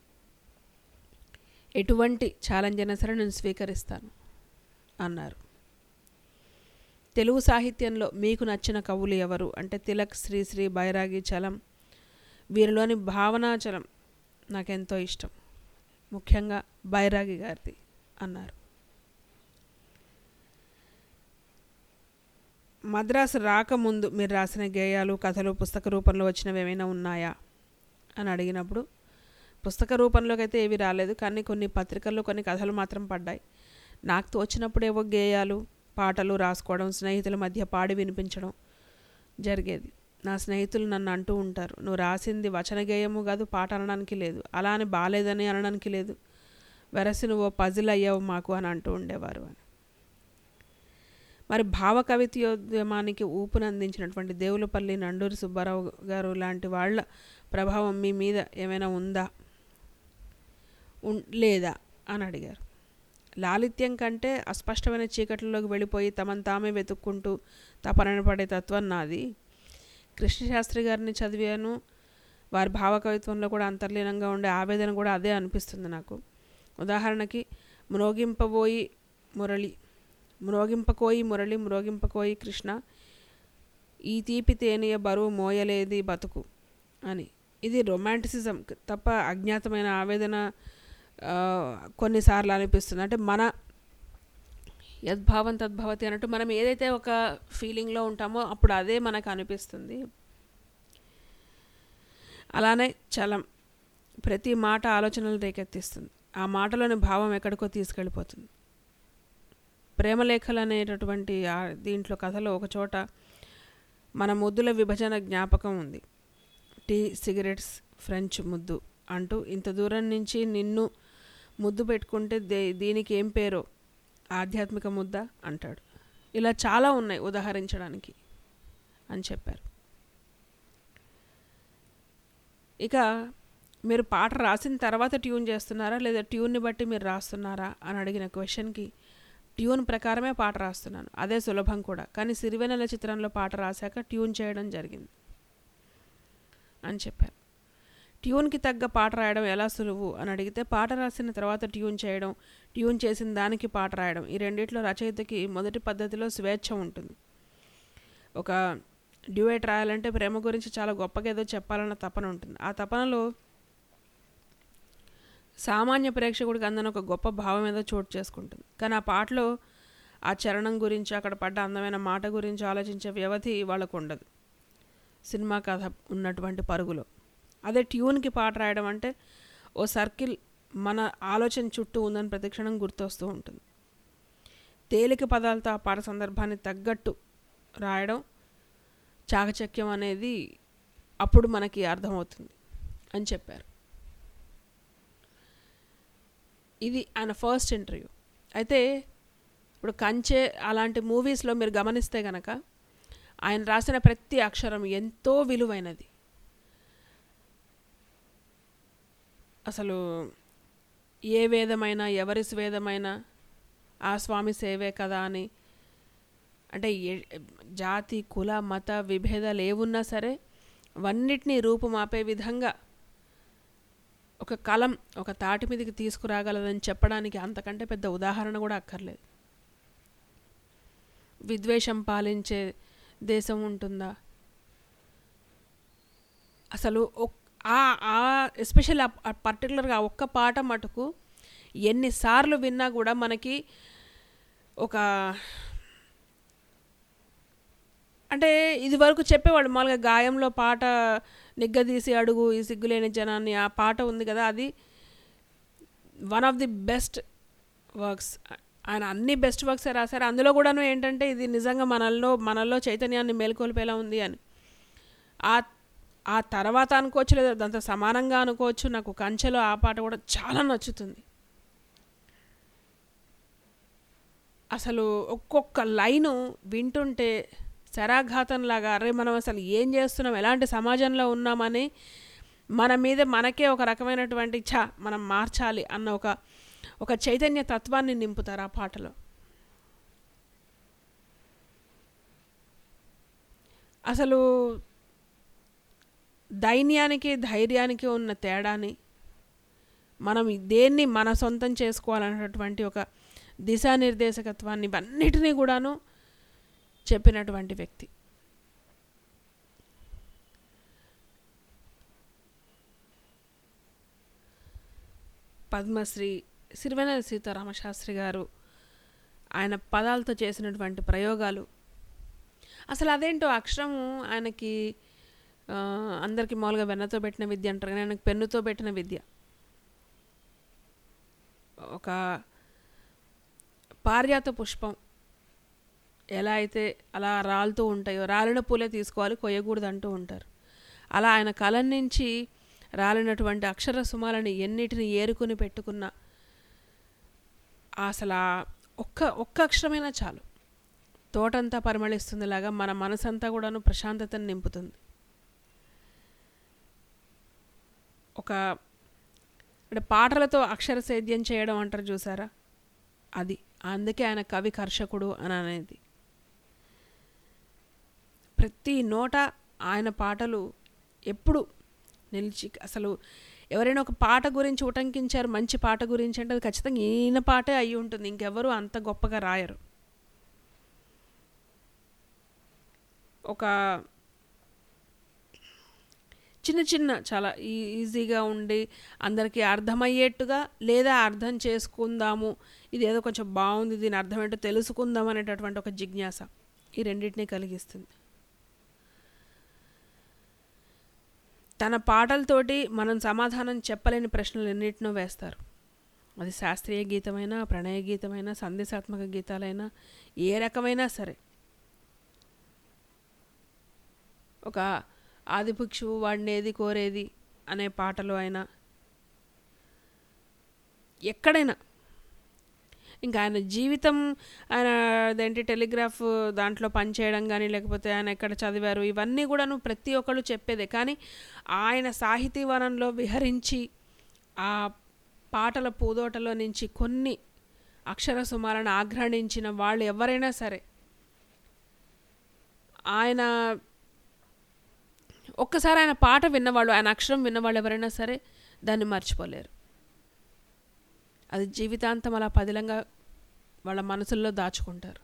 ఎటువంటి ఛాలెంజ్ అయినా సరే నేను స్వీకరిస్తాను అన్నారు తెలుగు సాహిత్యంలో మీకు నచ్చిన కవులు ఎవరు అంటే తిలక్ శ్రీశ్రీ బైరాగి చలం వీరిలోని భావనాచలం నాకెంతో ఇష్టం ముఖ్యంగా బైరాగి గారిది అన్నారు మద్రాసు రాకముందు మీరు రాసిన గేయాలు కథలు పుస్తక రూపంలో వచ్చినవి ఏమైనా ఉన్నాయా అని అడిగినప్పుడు పుస్తక రూపంలోకి అయితే ఏవి రాలేదు కానీ కొన్ని పత్రికల్లో కొన్ని కథలు మాత్రం పడ్డాయి నాకు తోచినప్పుడు ఏవో గేయాలు పాటలు రాసుకోవడం స్నేహితుల మధ్య పాడి వినిపించడం జరిగేది నా స్నేహితులు నన్ను అంటూ ఉంటారు నువ్వు రాసింది వచన గేయము కాదు పాట అనడానికి లేదు అలా అని బాగాలేదని అనడానికి లేదు వెరసి నువ్వు పజిల్ అయ్యావు మాకు అని అంటూ ఉండేవారు అని మరి భావ కవిత్యోద్యమానికి ఊపునందించినటువంటి దేవులపల్లి నండూరి సుబ్బారావు గారు లాంటి వాళ్ళ ప్రభావం మీ మీద ఏమైనా ఉందా ఉన్ లేదా అని అడిగారు లాలిత్యం కంటే అస్పష్టమైన చీకట్లలోకి వెళ్ళిపోయి తమను తామే వెతుక్కుంటూ తపన పడే తత్వం నాది కృష్ణశాస్త్రి గారిని చదివాను వారి భావ కవిత్వంలో కూడా అంతర్లీనంగా ఉండే ఆవేదన కూడా అదే అనిపిస్తుంది నాకు ఉదాహరణకి మ్రోగింపబోయి మురళి మ్రోగింపకోయి మురళి మ్రోగింపకోయి కృష్ణ ఈ తీపి తేనియ బరువు మోయలేది బతుకు అని ఇది రొమాంటిసిజం తప్ప అజ్ఞాతమైన ఆవేదన ఆ, కొన్నిసార్లు అనిపిస్తుంది అంటే మన యద్భావం తద్భవతి అన్నట్టు మనం ఏదైతే ఒక ఫీలింగ్లో ఉంటామో అప్పుడు అదే మనకు అనిపిస్తుంది అలానే చలం ప్రతి మాట ఆలోచనలు రేకెత్తిస్తుంది ఆ మాటలోని భావం ఎక్కడికో తీసుకెళ్ళిపోతుంది ప్రేమలేఖలు అనేటటువంటి ఆ దీంట్లో కథలో ఒక చోట మన ముద్దుల విభజన జ్ఞాపకం ఉంది టీ సిగరెట్స్ ఫ్రెంచ్ ముద్దు అంటూ ఇంత దూరం నుంచి నిన్ను ముద్దు పెట్టుకుంటే దే దీనికి ఏం పేరో ఆధ్యాత్మిక ముద్ద అంటాడు ఇలా చాలా ఉన్నాయి ఉదాహరించడానికి అని చెప్పారు ఇక మీరు పాట రాసిన తర్వాత ట్యూన్ చేస్తున్నారా లేదా ట్యూన్ని బట్టి మీరు రాస్తున్నారా అని అడిగిన క్వశ్చన్కి ట్యూన్ ప్రకారమే పాట రాస్తున్నాను అదే సులభం కూడా కానీ సిరివెనెల చిత్రంలో పాట రాశాక ట్యూన్ చేయడం జరిగింది అని చెప్పారు ట్యూన్కి తగ్గ పాట రాయడం ఎలా సులువు అని అడిగితే పాట రాసిన తర్వాత ట్యూన్ చేయడం ట్యూన్ చేసిన దానికి పాట రాయడం ఈ రెండిట్లో రచయితకి మొదటి పద్ధతిలో స్వేచ్ఛ ఉంటుంది ఒక డ్యూయట్ రాయాలంటే ప్రేమ గురించి చాలా గొప్పగా ఏదో చెప్పాలన్న తపన ఉంటుంది ఆ తపనలో సామాన్య ప్రేక్షకుడికి అందని ఒక గొప్ప భావం ఏదో చోటు చేసుకుంటుంది కానీ ఆ పాటలో ఆ చరణం గురించి అక్కడ పడ్డ అందమైన మాట గురించి ఆలోచించే వ్యవధి వాళ్ళకు ఉండదు సినిమా కథ ఉన్నటువంటి పరుగులో అదే ట్యూన్కి పాట రాయడం అంటే ఓ సర్కిల్ మన ఆలోచన చుట్టూ ఉందని ప్రతిక్షణం గుర్తొస్తూ ఉంటుంది తేలిక పదాలతో ఆ పాట సందర్భాన్ని తగ్గట్టు రాయడం చాకచక్యం అనేది అప్పుడు మనకి అర్థమవుతుంది అని చెప్పారు ఇది ఆయన ఫస్ట్ ఇంటర్వ్యూ అయితే ఇప్పుడు కంచె అలాంటి మూవీస్లో మీరు గమనిస్తే గనక ఆయన రాసిన ప్రతి అక్షరం ఎంతో విలువైనది అసలు ఏ వేదమైనా ఎవరి స్వేదమైనా ఆ స్వామి సేవే కదా అని అంటే ఏ- జాతి కుల మత విభేదాలు ఏవున్నా సరే అవన్నిటినీ రూపుమాపే విధంగా ఒక కలం ఒక తాటి మీదకి తీసుకురాగలదని చెప్పడానికి అంతకంటే పెద్ద ఉదాహరణ కూడా అక్కర్లేదు విద్వేషం పాలించే దేశం ఉంటుందా అసలు ఒక్- ఆ ఆ ఎస్పెషల్ పర్టికులర్గా ఆ ఒక్క పాట మటుకు ఎన్నిసార్లు విన్నా కూడా మనకి ఒక అంటే ఇది వరకు చెప్పేవాడు మామూలుగా గాయంలో పాట నిగ్గదీసి అడుగు ఈ సిగ్గులేని జనాన్ని ఆ పాట ఉంది కదా అది one of the best works ఆయన అన్ని బెస్ట్ వర్క్స్ రాశారు అందులో కూడాను ఏంటంటే ఇది నిజంగా మనల్లో మనల్లో చైతన్యాన్ని మేల్కొల్పేలా ఉంది అని ఆ ఆ తర్వాత అనుకోవచ్చు లేదా దాంతో సమానంగా అనుకోవచ్చు నాకు కంచెలో ఆ పాట కూడా చాలా నచ్చుతుంది అసలు ఒక్కొక్క లైను వింటుంటే శరాఘాతంలాగా అరే మనం అసలు ఏం చేస్తున్నాం ఎలాంటి సమాజంలో ఉన్నామని మన మీద మనకే ఒక రకమైనటువంటి ఛ మనం మార్చాలి అన్న ఒక ఒక చైతన్య తత్వాన్ని నింపుతారు ఆ పాటలో అసలు దైన్యానికి ధైర్యానికి ఉన్న తేడాని మనం దేన్ని మన సొంతం చేసుకోవాలన్నటువంటి ఒక దిశానిర్దేశకత్వాన్ని ఇవన్నిటినీ కూడాను చెప్పినటువంటి వ్యక్తి పద్మశ్రీ సిరివెన్నెల సీతారామశాస్త్రి గారు ఆయన పదాలతో చేసినటువంటి ప్రయోగాలు అసలు అదేంటో అక్షరము ఆయనకి ఆ, అందరికీ మామూలుగా వెన్నతో పెట్టిన విద్య అంటారు కానీ ఆయనకి పెన్నుతో పెట్టిన విద్య ఒక పారిజాత పుష్పం ఎలా అయితే అలా రాలుతూ ఉంటాయో రాలిన పూలే తీసుకోవాలి కొయ్యకూడదు అంటూ ఉంటారు అలా ఆయన కలం నుంచి రాలినటువంటి అక్షర సుమాలని ఎన్నిటిని ఏరుకుని పెట్టుకున్న అసలు ఆ ఒక్క ఒక్క అక్షరమైనా చాలు తోటంతా పరిమళిస్తుందిలాగా మన మనసంతా కూడాను ప్రశాంతతను నింపుతుంది ఒక అంటే పాటలతో అక్షర సేద్యం చేయడం అంటారు చూసారా అది అందుకే ఆయన కవి కర్షకుడు అని అనేది ప్రతి నోట ఆయన పాటలు ఎప్పుడు నిలిచి అసలు ఎవరైనా ఒక పాట గురించి ఉటంకించారు మంచి పాట గురించి అంటే అది ఖచ్చితంగా ఈయన పాటే అయి ఉంటుంది ఇంకెవరు అంత గొప్పగా రాయరు ఒక చిన్న చిన్న చాలా ఈ ఈజీగా ఉండి అందరికీ అర్థమయ్యేట్టుగా లేదా అర్థం చేసుకుందాము ఇది ఏదో కొంచెం బాగుంది దీని అర్థం ఏంటో తెలుసుకుందాం అనేటటువంటి ఒక జిజ్ఞాస ఈ రెండింటినీ కలిగిస్తుంది తన పాటలతోటి మనం సమాధానం చెప్పలేని ప్రశ్నలు ఎన్నిటినో వేస్తారు అది శాస్త్రీయ గీతమైనా ప్రణయ గీతమైనా సందేశాత్మక గీతాలైనా ఏ రకమైనా సరే ఒక ఆదిభిక్షువు వాడినేది కోరేది అనే పాటలు అయినా ఎక్కడైనా ఇంకా ఆయన జీవితం ఆయన అదేంటి టెలిగ్రాఫ్ దాంట్లో పనిచేయడం కానీ లేకపోతే ఆయన ఎక్కడ చదివారు ఇవన్నీ కూడాను ప్రతి ఒక్కళ్ళు చెప్పేదే కానీ ఆయన సాహితీ వనంలో విహరించి ఆ పాటల పూదోటలో నుంచి కొన్ని అక్షర సుమాలను ఆఘ్రాణించిన వాళ్ళు ఎవరైనా సరే ఆయన ఒక్కసారి ఆయన పాట విన్నవాళ్ళు ఆయన అక్షరం విన్నవాళ్ళు ఎవరైనా సరే దాన్ని మర్చిపోలేరు అది జీవితాంతం అలా పదిలంగా వాళ్ళ మనసుల్లో దాచుకుంటారు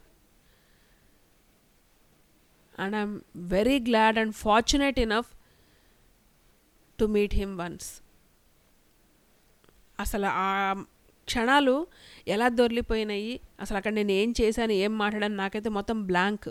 and I'm very glad and fortunate enough to meet him once అసలు ఆ క్షణాలు ఎలా దొర్లిపోయినాయి అసలు అక్కడ నేను ఏం చేశాను ఏం మాట్లాడాను నాకైతే మొత్తం బ్లాంక్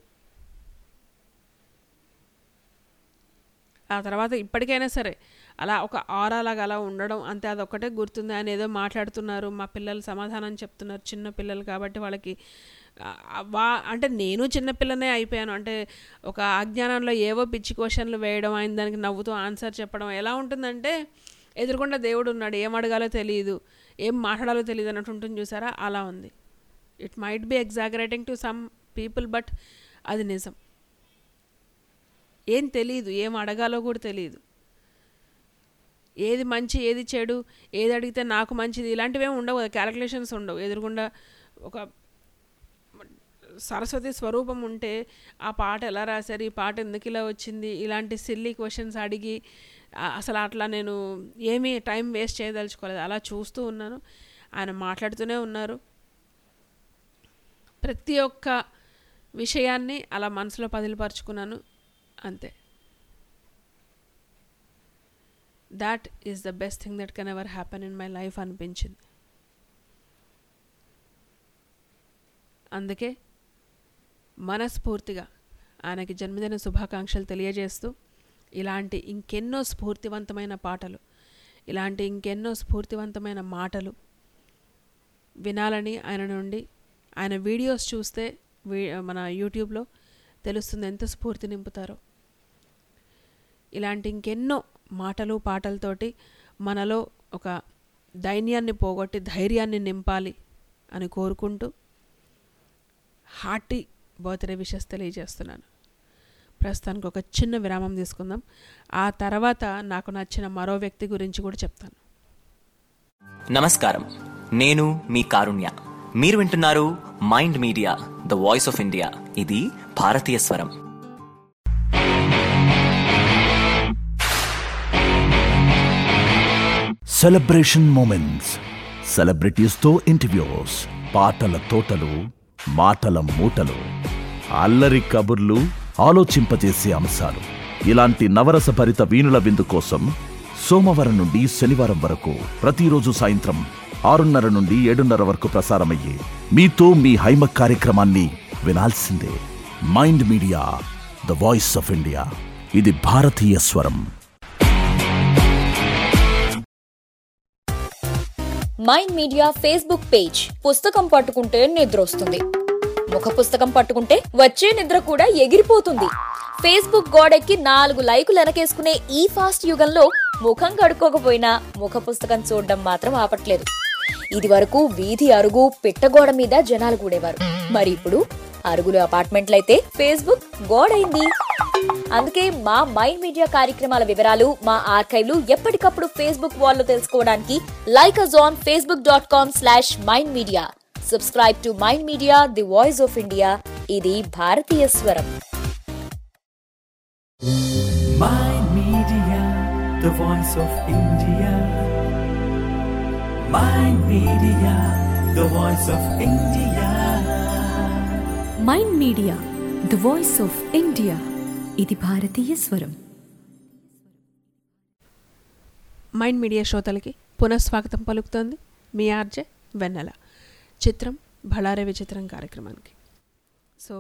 ఆ తర్వాత ఇప్పటికైనా సరే అలా ఒక ఆరాలాగా అలా ఉండడం అంతే అదొక్కటే గుర్తుంది ఆయన ఏదో మాట్లాడుతున్నారు మా పిల్లలు సమాధానం చెప్తున్నారు చిన్న పిల్లలు కాబట్టి వాళ్ళకి ఆ, వా అంటే నేను చిన్నపిల్లనే అయిపోయాను అంటే ఒక అజ్ఞానంలో ఏవో పిచ్చి క్వశ్చన్లు వేయడం ఆయన దానికి నవ్వుతూ ఆన్సర్ చెప్పడం ఎలా ఉంటుందంటే ఎదురుకుండా దేవుడు ఉన్నాడు ఏం అడగాలో తెలియదు ఏం మాట్లాడాలో తెలియదు అన్నట్టు ఉంటుంది చూసారా అలా ఉంది it might be exaggerating to some people but అది నిజం ఏం తెలియదు ఏం అడగాలో కూడా తెలియదు ఏది మంచి ఏది చెడు ఏది అడిగితే నాకు మంచిది ఇలాంటివి ఏమి ఉండవు కదా క్యాలిక్యులేషన్స్ ఉండవు ఎదురుగుండా ఒక సరస్వతి స్వరూపం ఉంటే ఆ పాట ఎలా రాశారు ఈ పాట ఎందుకు ఇలా వచ్చింది ఇలాంటి సిల్లీ క్వశ్చన్స్ అడిగి ఆ, అసలు అట్లా నేను ఏమీ టైం వేస్ట్ చేయదలుచుకోలేదు అలా చూస్తూ ఉన్నాను ఆయన మాట్లాడుతూనే ఉన్నారు ప్రతి ఒక్క విషయాన్ని అలా మనసులో పదిలిపరుచుకున్నాను అంతే that is the best thing that can ever happen in my life అనిపించింది అందుకే మనస్ఫూర్తిగా ఆయనకి జన్మదిన శుభాకాంక్షలు తెలియజేస్తూ ఇలాంటి ఇంకెన్నో స్ఫూర్తివంతమైన పాటలు ఇలాంటి ఇంకెన్నో స్ఫూర్తివంతమైన మాటలు వినాలని ఆయన నుండి ఆయన వీడియోస్ చూస్తే వీ- మన యూట్యూబ్లో తెలుస్తుంది ఎంత స్ఫూర్తి నింపుతారో ఇలాంటి ఇంకెన్నో మాటలు పాటలతోటి మనలో ఒక దైన్యాన్ని పోగొట్టి ధైర్యాన్ని నింపాలి అని కోరుకుంటూ హార్టీ బర్త్డే విషెస్ తెలియజేస్తున్నాను ప్రస్తుతానికి ఒక చిన్న విరామం తీసుకుందాం ఆ తర్వాత నాకు నచ్చిన మరో వ్యక్తి గురించి కూడా చెప్తాను నమస్కారం నేను మీ కారుణ్య మీరు వింటున్నారు mind media the voice of India ఇది భారతీయ స్వరం సెలబ్రేషన్ మూమెంట్స్ సెలబ్రిటీస్తో ఇంటర్వ్యూస్ పాటల తోటలు మాటల మూటలు అల్లరి కబుర్లు ఆలోచింపజేసే అంశాలు ఇలాంటి నవరసభరిత వీణుల విందు కోసం సోమవారం నుండి శనివారం వరకు ప్రతిరోజు సాయంత్రం ఆరున్నర నుండి ఏడున్నర వరకు ప్రసారమయ్యే మీతో మీ హైమ కార్యక్రమాన్ని వినాల్సిందే mind media the voice of India ఇది భారతీయ స్వరం మైండ్ మీడియా ఫేస్బుక్ పేజ్ పుస్తకం పట్టుకుంటే నిద్ర వస్తుంది ముఖ పుస్తకం పట్టుకుంటే వచ్చే నిద్ర కూడా ఎగిరిపోతుంది ఫేస్బుక్ గోడెక్కి నాలుగు లైకులు వెనకేసుకునే ఈ ఫాస్ట్ యుగంలో ముఖం కడుక్కోకపోయినా ముఖ పుస్తకం చూడడం మాత్రం ఆపట్లేదు ఇది వరకు వీధి అరుగు పిట్టగోడ మీద జనాలు కూడేవారు మరి ఇప్పుడు అరుగులు అపార్ట్మెంట్లయితే ఫేస్బుక్ గోడైంది అందుకే మా మైండ్ మీడియా కార్యక్రమాల వివరాలు మా ఆర్కైవ్లు ఎప్పటికప్పుడు ఫేస్బుక్ వాల్లో తెలుసుకోవడానికి like us on Facebook dot com slash mind media subscribe to mind media the voice of India ఇది భారతీయ స్వరం Mind Media, the voice of India. Mind Media, the voice of India. Mind media the voice of India ఇది భారతీయ స్వరం mind media శ్రోతలకి పునఃస్వాగతం పలుకుతోంది మీ RJ వెన్నెల చిత్రం బళారే విచిత్రం కార్యక్రమానికి సో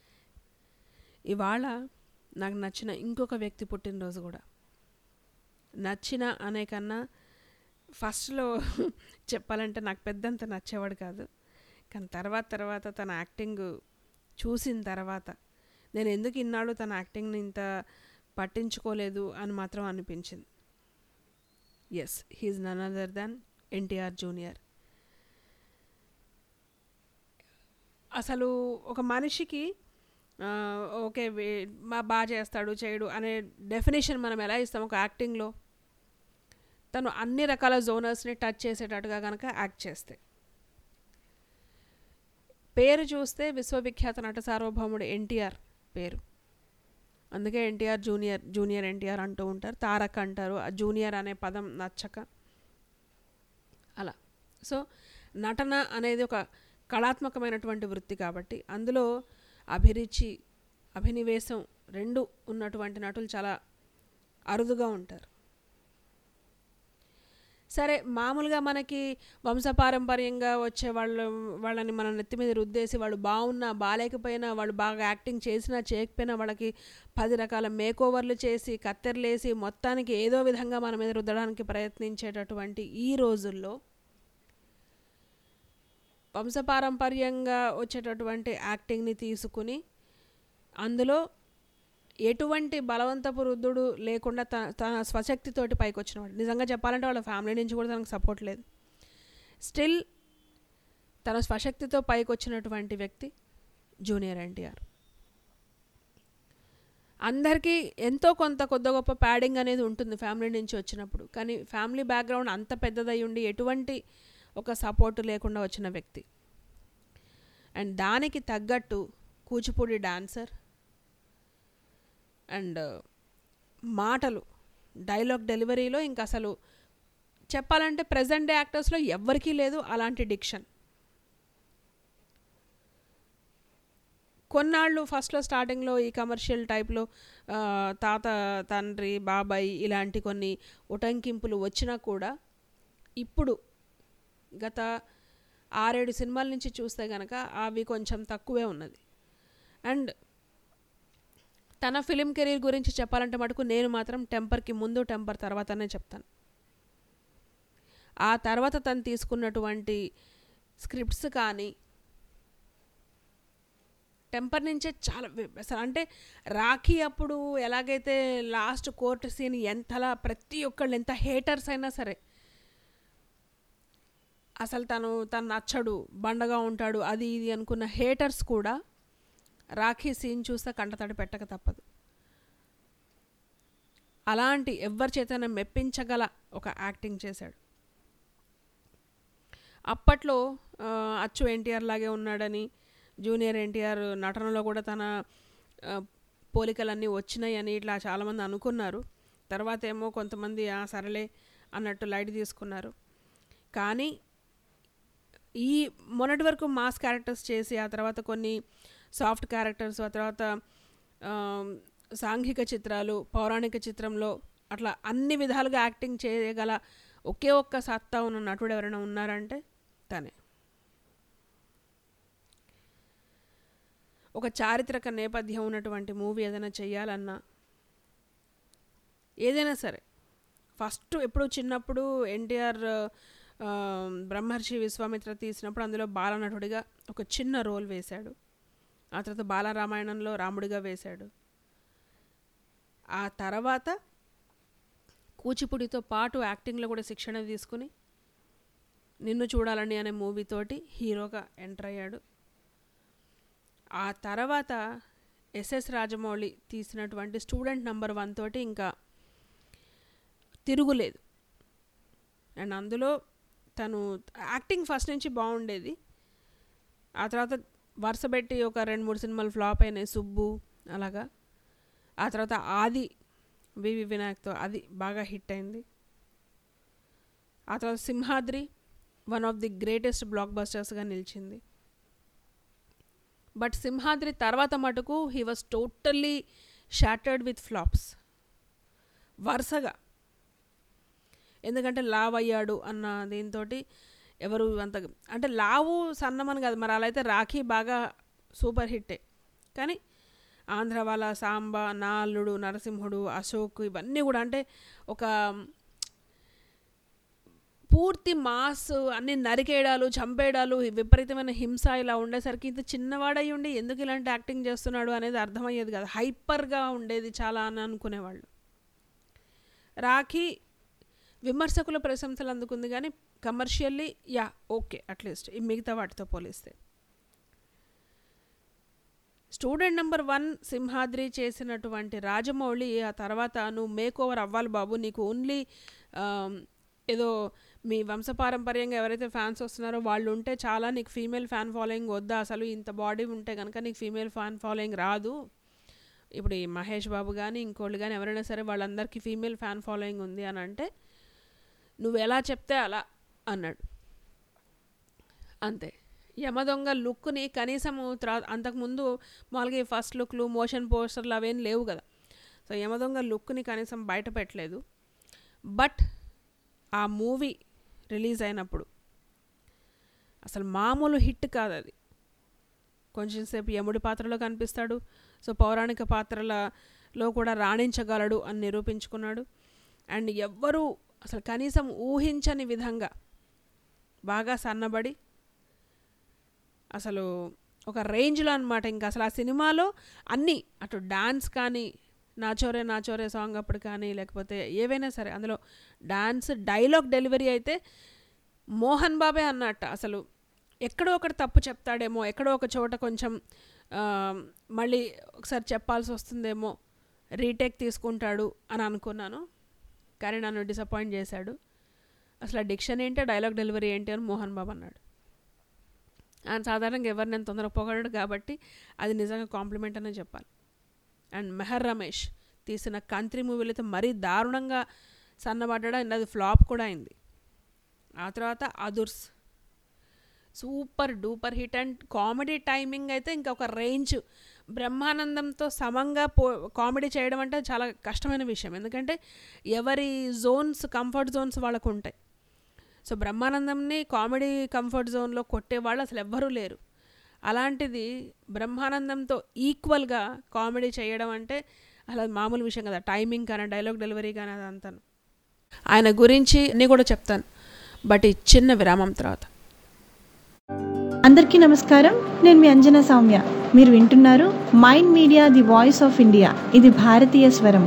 ఇవాళ నాకు నచ్చిన ఇంకొక వ్యక్తి పుట్టినరోజు కూడా నచ్చిన అనే కన్నా ఫస్ట్లో చెప్పాలంటే నాకు పెద్దంత నచ్చేవాడు కాదు కానీ తర్వాత తర్వాత తన యాక్టింగ్ చూసిన తర్వాత నేను ఎందుకు ఇన్నాళ్ళు తన యాక్టింగ్ని ఇంత పట్టించుకోలేదు అని మాత్రం అనిపించింది yes he is none other than NTR junior అసలు ఒక మనిషికి ఆ, ఓకే వే- మా బాగా చేస్తాడు చేయడు అనే డెఫినేషన్ మనం ఎలా ఇస్తాం ఒక యాక్టింగ్లో తను అన్ని రకాల జోనర్స్ని టచ్ చేసేటట్టుగా కనుక యాక్ట్ చేస్తే పేరు చూస్తే విశ్వవిఖ్యాత నట సార్వభౌముడు ఎన్టీఆర్ పేరు అందుకే ఎన్టీఆర్ జూనియర్ జూనియర్ ఎన్టీఆర్ అంటూ ఉంటారు తారక్ అంటారు ఆ జూనియర్ అనే పదం నచ్చక అలా సో నటన అనేది ఒక కళాత్మకమైనటువంటి వృత్తి కాబట్టి అందులో అభిరుచి అభినివేశం రెండు ఉన్నటువంటి నటులు చాలా అరుదుగా ఉంటారు సరే మామూలుగా మనకి వంశపారంపర్యంగా వచ్చే వాళ్ళ వాళ్ళని మన నెత్తి మీద రుద్దేసి వాళ్ళు బాగున్నా బాగాలేకపోయినా వాళ్ళు బాగా యాక్టింగ్ చేసినా చేయకపోయినా వాళ్ళకి పది రకాల మేకోవర్లు చేసి కత్తెరలేసి మొత్తానికి ఏదో విధంగా మన మీద రుద్దడానికి ప్రయత్నించేటటువంటి ఈ రోజుల్లో వంశపారంపర్యంగా వచ్చేటటువంటి యాక్టింగ్ని తీసుకుని అందులో ఎటువంటి బలవంతపు రుద్దుడు లేకుండా తన తన స్వశక్తితోటి పైకి వచ్చినవాడు నిజంగా చెప్పాలంటే వాళ్ళ ఫ్యామిలీ నుంచి కూడా తనకు సపోర్ట్ లేదు స్టిల్ తన స్వశక్తితో పైకి వచ్చినటువంటి వ్యక్తి జూనియర్ ఎన్టీఆర్ అందరికీ ఎంతో కొంత కొద్ద గొప్ప ప్యాడింగ్ అనేది ఉంటుంది ఫ్యామిలీ నుంచి వచ్చినప్పుడు కానీ ఫ్యామిలీ బ్యాక్గ్రౌండ్ అంత పెద్దదై ఉండి ఎటువంటి ఒక సపోర్ట్ లేకుండా వచ్చిన వ్యక్తి అండ్ దానికి తగ్గట్టు కూచిపూడి డాన్సర్ అండ్ మాటలు డైలాగ్ డెలివరీలో ఇంకా అసలు చెప్పాలంటే ప్రజెంట్ డే యాక్టర్స్లో ఎవ్వరికీ లేదు అలాంటి డిక్షన్ కొన్నాళ్ళు ఫస్ట్లో స్టార్టింగ్లో ఈ కమర్షియల్ టైప్లో ఆ, తాత తండ్రి బాబాయ్ ఇలాంటి కొన్ని ఉటంకింపులు వచ్చినా కూడా ఇప్పుడు గత ఆరేడు సినిమాల నుంచి చూస్తే కనుక అవి కొంచెం తక్కువే ఉన్నది అండ్ తన ఫిలిం కెరీర్ గురించి చెప్పాలంటే మటుకు నేను మాత్రం టెంపర్కి ముందు టెంపర్ తర్వాతనే చెప్తాను ఆ తర్వాత తను తీసుకున్నటువంటి స్క్రిప్ట్స్ కానీ టెంపర్ నుంచే చాలా వి- అసలు అంటే రాఖీ అప్పుడు ఎలాగైతే లాస్ట్ కోర్ట్ సీన్ ఎంతలా ప్రతి ఒక్కళ్ళు ఎంత హేటర్స్ అయినా సరే అసలు తను తను నచ్చడు బండగా ఉంటాడు అది ఇది అనుకున్న హేటర్స్ కూడా రాఖీ సీన్ చూస్తే కంటతడి పెట్టక తప్పదు అలాంటి ఎవరి చేతనే మెప్పించగల ఒక యాక్టింగ్ చేశాడు అప్పట్లో ఆ, అచ్చు ఎన్టీఆర్ లాగే ఉన్నాడని జూనియర్ ఎన్టీఆర్ నటనలో కూడా తన ఆ, పోలికలన్నీ వచ్చినాయని ఇట్లా చాలామంది అనుకున్నారు తర్వాత ఏమో కొంతమంది "ఆ, సరేలే అన్నట్టు లైట్ తీసుకున్నారు కానీ ఈ మొన్నటి వరకు మాస్ క్యారెక్టర్స్ చేసి ఆ తర్వాత కొన్ని సాఫ్ట్ క్యారెక్టర్స్ ఆ తర్వాత ఆ, సాంఘిక చిత్రాలు పౌరాణిక చిత్రంలో అట్లా అన్ని విధాలుగా యాక్టింగ్ చేయగల ఒకే ఒక్క సత్తా ఉన్న నటుడు ఎవరైనా ఉన్నారంటే తనే ఒక చారిత్రక నేపథ్యం ఉన్నటువంటి మూవీ ఏదైనా చేయాలన్నా ఏదైనా సరే ఫస్ట్ ఎప్పుడు చిన్నప్పుడు ఎన్టీఆర్ బ్రహ్మర్షి విశ్వామిత్ర తీసినప్పుడు అందులో బాలనటుడిగా ఒక చిన్న రోల్ వేశాడు ఆ తర్వాత బాలరామాయణంలో రాముడిగా వేశాడు ఆ తర్వాత కూచిపూడితో పాటు యాక్టింగ్లో కూడా శిక్షణ తీసుకుని నిన్ను చూడాలని అనే మూవీతోటి హీరోగా ఎంటర్ అయ్యాడు ఆ తర్వాత ఎస్ఎస్ రాజమౌళి తీసినటువంటి స్టూడెంట్ నంబర్ వన్ తోటి ఇంకా తిరుగులేదు అండ్ అందులో తను యాక్టింగ్ ఫస్ట్ నుంచి బాగుండేది ఆ తర్వాత వరుస పెట్టి ఒక రెండు మూడు సినిమాలు ఫ్లాప్ అయినాయి సుబ్బు అలాగా ఆ తర్వాత ఆది వివి వినాయక్తో అది బాగా హిట్ అయింది ఆ తర్వాత Simhadri one of the greatest block బస్టర్స్గా నిలిచింది బట్ సింహాద్రి తర్వాత మటుకు he was totally shattered with flops వరుసగా ఎందుకంటే లావ్ అయ్యాడు అన్న దీంతో ఎవరు అంత అంటే లావు సన్నమని కాదు మరి అలా అయితే రాఖీ బాగా సూపర్ హిట్టే కానీ ఆంధ్రవాల సాంబ నాలుడు నరసింహుడు అశోక్ ఇవన్నీ కూడా అంటే ఒక పూర్తి మాస్ అన్ని నరికేయడాలు చంపేయడాలు విపరీతమైన హింస ఇలా ఉండేసరికి ఇంత చిన్నవాడై ఉండి ఎందుకు ఇలాంటి యాక్టింగ్ చేస్తున్నాడు అనేది అర్థమయ్యేది కాదు హైపర్గా ఉండేది చాలా అని అనుకునేవాళ్ళు రాఖీ విమర్శకుల ప్రశంసలు అందుకుంది కానీ కమర్షియల్లీ యా ఓకే అట్లీస్ట్ ఈ మిగతా వాటితో పోలిస్తే స్టూడెంట్ నెంబర్ వన్ సింహాద్రి చేసినటువంటి రాజమౌళి ఆ తర్వాత నువ్వు మేక్ ఓవర్ అవ్వాలి బాబు నీకు ఓన్లీ ఏదో మీ వంశపారంపర్యంగా ఎవరైతే ఫ్యాన్స్ వస్తున్నారో వాళ్ళు ఉంటే చాలా నీకు ఫీమేల్ ఫ్యాన్ ఫాలోయింగ్ వద్దా అసలు ఇంత బాడీ ఉంటే కనుక నీకు ఫీమేల్ ఫ్యాన్ ఫాలోయింగ్ రాదు ఇప్పుడు ఈ మహేష్ బాబు కానీ ఇంకోళ్ళు కానీ ఎవరైనా సరే వాళ్ళందరికీ ఫీమేల్ ఫ్యాన్ ఫాలోయింగ్ ఉంది అని అంటే నువ్వు ఎలా చెప్తే అలా అన్నాడు అంతే యమదొంగ లుక్ని కనీసము త్రా అంతకుముందు మామూలుగా ఈ ఫస్ట్ లుక్లు మోషన్ పోస్టర్లు అవేం లేవు కదా సో యమదొంగ లుక్ని కనీసం బయట పెట్టలేదు బట్ ఆ మూవీ రిలీజ్ అయినప్పుడు అసలు మామూలు హిట్ కాదు అది కొంచెం సేపు యముడి పాత్రలో కనిపిస్తాడు సో పౌరాణిక పాత్రలలో కూడా రాణించగలడు అని నిరూపించుకున్నాడు అండ్ ఎవ్వరూ అసలు కనీసం ఊహించని విధంగా బాగా సన్నబడి అసలు ఒక రేంజ్లో అనమాట ఇంకా అసలు ఆ సినిమాలో అన్నీ అటు డాన్స్ కానీ నాచోరే నాచోరే సాంగ్ అప్పుడు కానీ లేకపోతే ఏవైనా సరే అందులో డాన్స్ డైలాగ్ డెలివరీ అయితే మోహన్ బాబే అన్నట్ట అసలు ఎక్కడో ఒకటి తప్పు చెప్తాడేమో ఎక్కడో ఒక చోట కొంచెం మళ్ళీ ఒకసారి చెప్పాల్సి వస్తుందేమో రీటేక్ తీసుకుంటాడు అని అనుకున్నాను కానీ నన్ను డిసప్పాయింట్ చేశాడు అసలు ఆ డిక్షన్ ఏంటి డైలాగ్ డెలివరీ ఏంటి అని మోహన్ బాబు అన్నాడు ఆయన సాధారణంగా ఎవరు నేను తొందరగా పొగడాడు కాబట్టి అది నిజంగా కాంప్లిమెంట్ అనే చెప్పాలి అండ్ మెహర్ రమేష్ తీసిన కంత్రి మూవీలు అయితే మరీ దారుణంగా సన్నబడ్డా అండ్ అది ఫ్లాప్ కూడా అయింది ఆ తర్వాత Adhurs super duper hit and comedy timing అయితే ఇంకా ఒక రేంజ్ బ్రహ్మానందంతో సమంగా పో కామెడీ చేయడం అంటే చాలా కష్టమైన విషయం ఎందుకంటే ఎవరి జోన్స్ కంఫర్ట్ జోన్స్ వాళ్ళకు ఉంటాయి సో బ్రహ్మానందంని కామెడీ కంఫర్ట్ జోన్లో కొట్టేవాళ్ళు అసలు ఎవ్వరూ లేరు అలాంటిది బ్రహ్మానందంతో ఈక్వల్గా కామెడీ చేయడం అంటే అలా మామూలు విషయం కదా టైమింగ్ కానీ డైలాగ్ డెలివరీ కానీ అదంతా ఆయన గురించి అన్నీ కూడా చెప్తాను బట్ ఈ చిన్న విరామం తర్వాత అందరికీ నమస్కారం నేను మీ అంజనా సౌమ్య మీరు వింటున్నారు mind media the voice of India ఇది భారతీయ స్వరం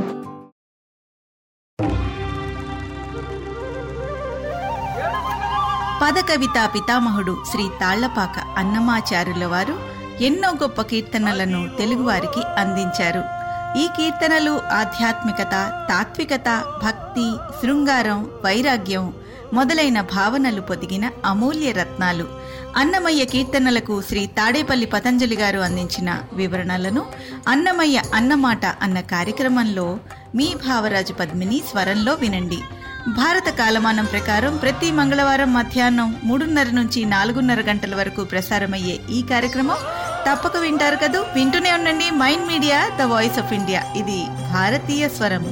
పదకవితా పితామహుడు శ్రీ తాళ్లపాక అన్నమాచారుల వారు ఎన్నో గొప్ప కీర్తనలను తెలుగువారికి అందించారు ఈ కీర్తనలు ఆధ్యాత్మికత తాత్వికత భక్తి శృంగారం వైరాగ్యం మొదలైన భావనలు పొదిగిన అమూల్య రత్నాలు అన్నమయ్య కీర్తనలకు శ్రీ తాడేపల్లి పతంజలి గారు అందించిన వివరణలను అన్నమయ్య అన్నమాట అన్న కార్యక్రమంలో మీ భావరాజు పద్మిని స్వరంలో వినండి భారత కాలమానం ప్రకారం ప్రతి మంగళవారం మధ్యాహ్నం మూడున్నర నుంచి నాలుగున్నర గంటల వరకు ప్రసారమయ్యే ఈ కార్యక్రమం తప్పక వింటారు కదూ వింటూనే ఉండండి mind media the voice of India ఇది భారతీయ స్వరం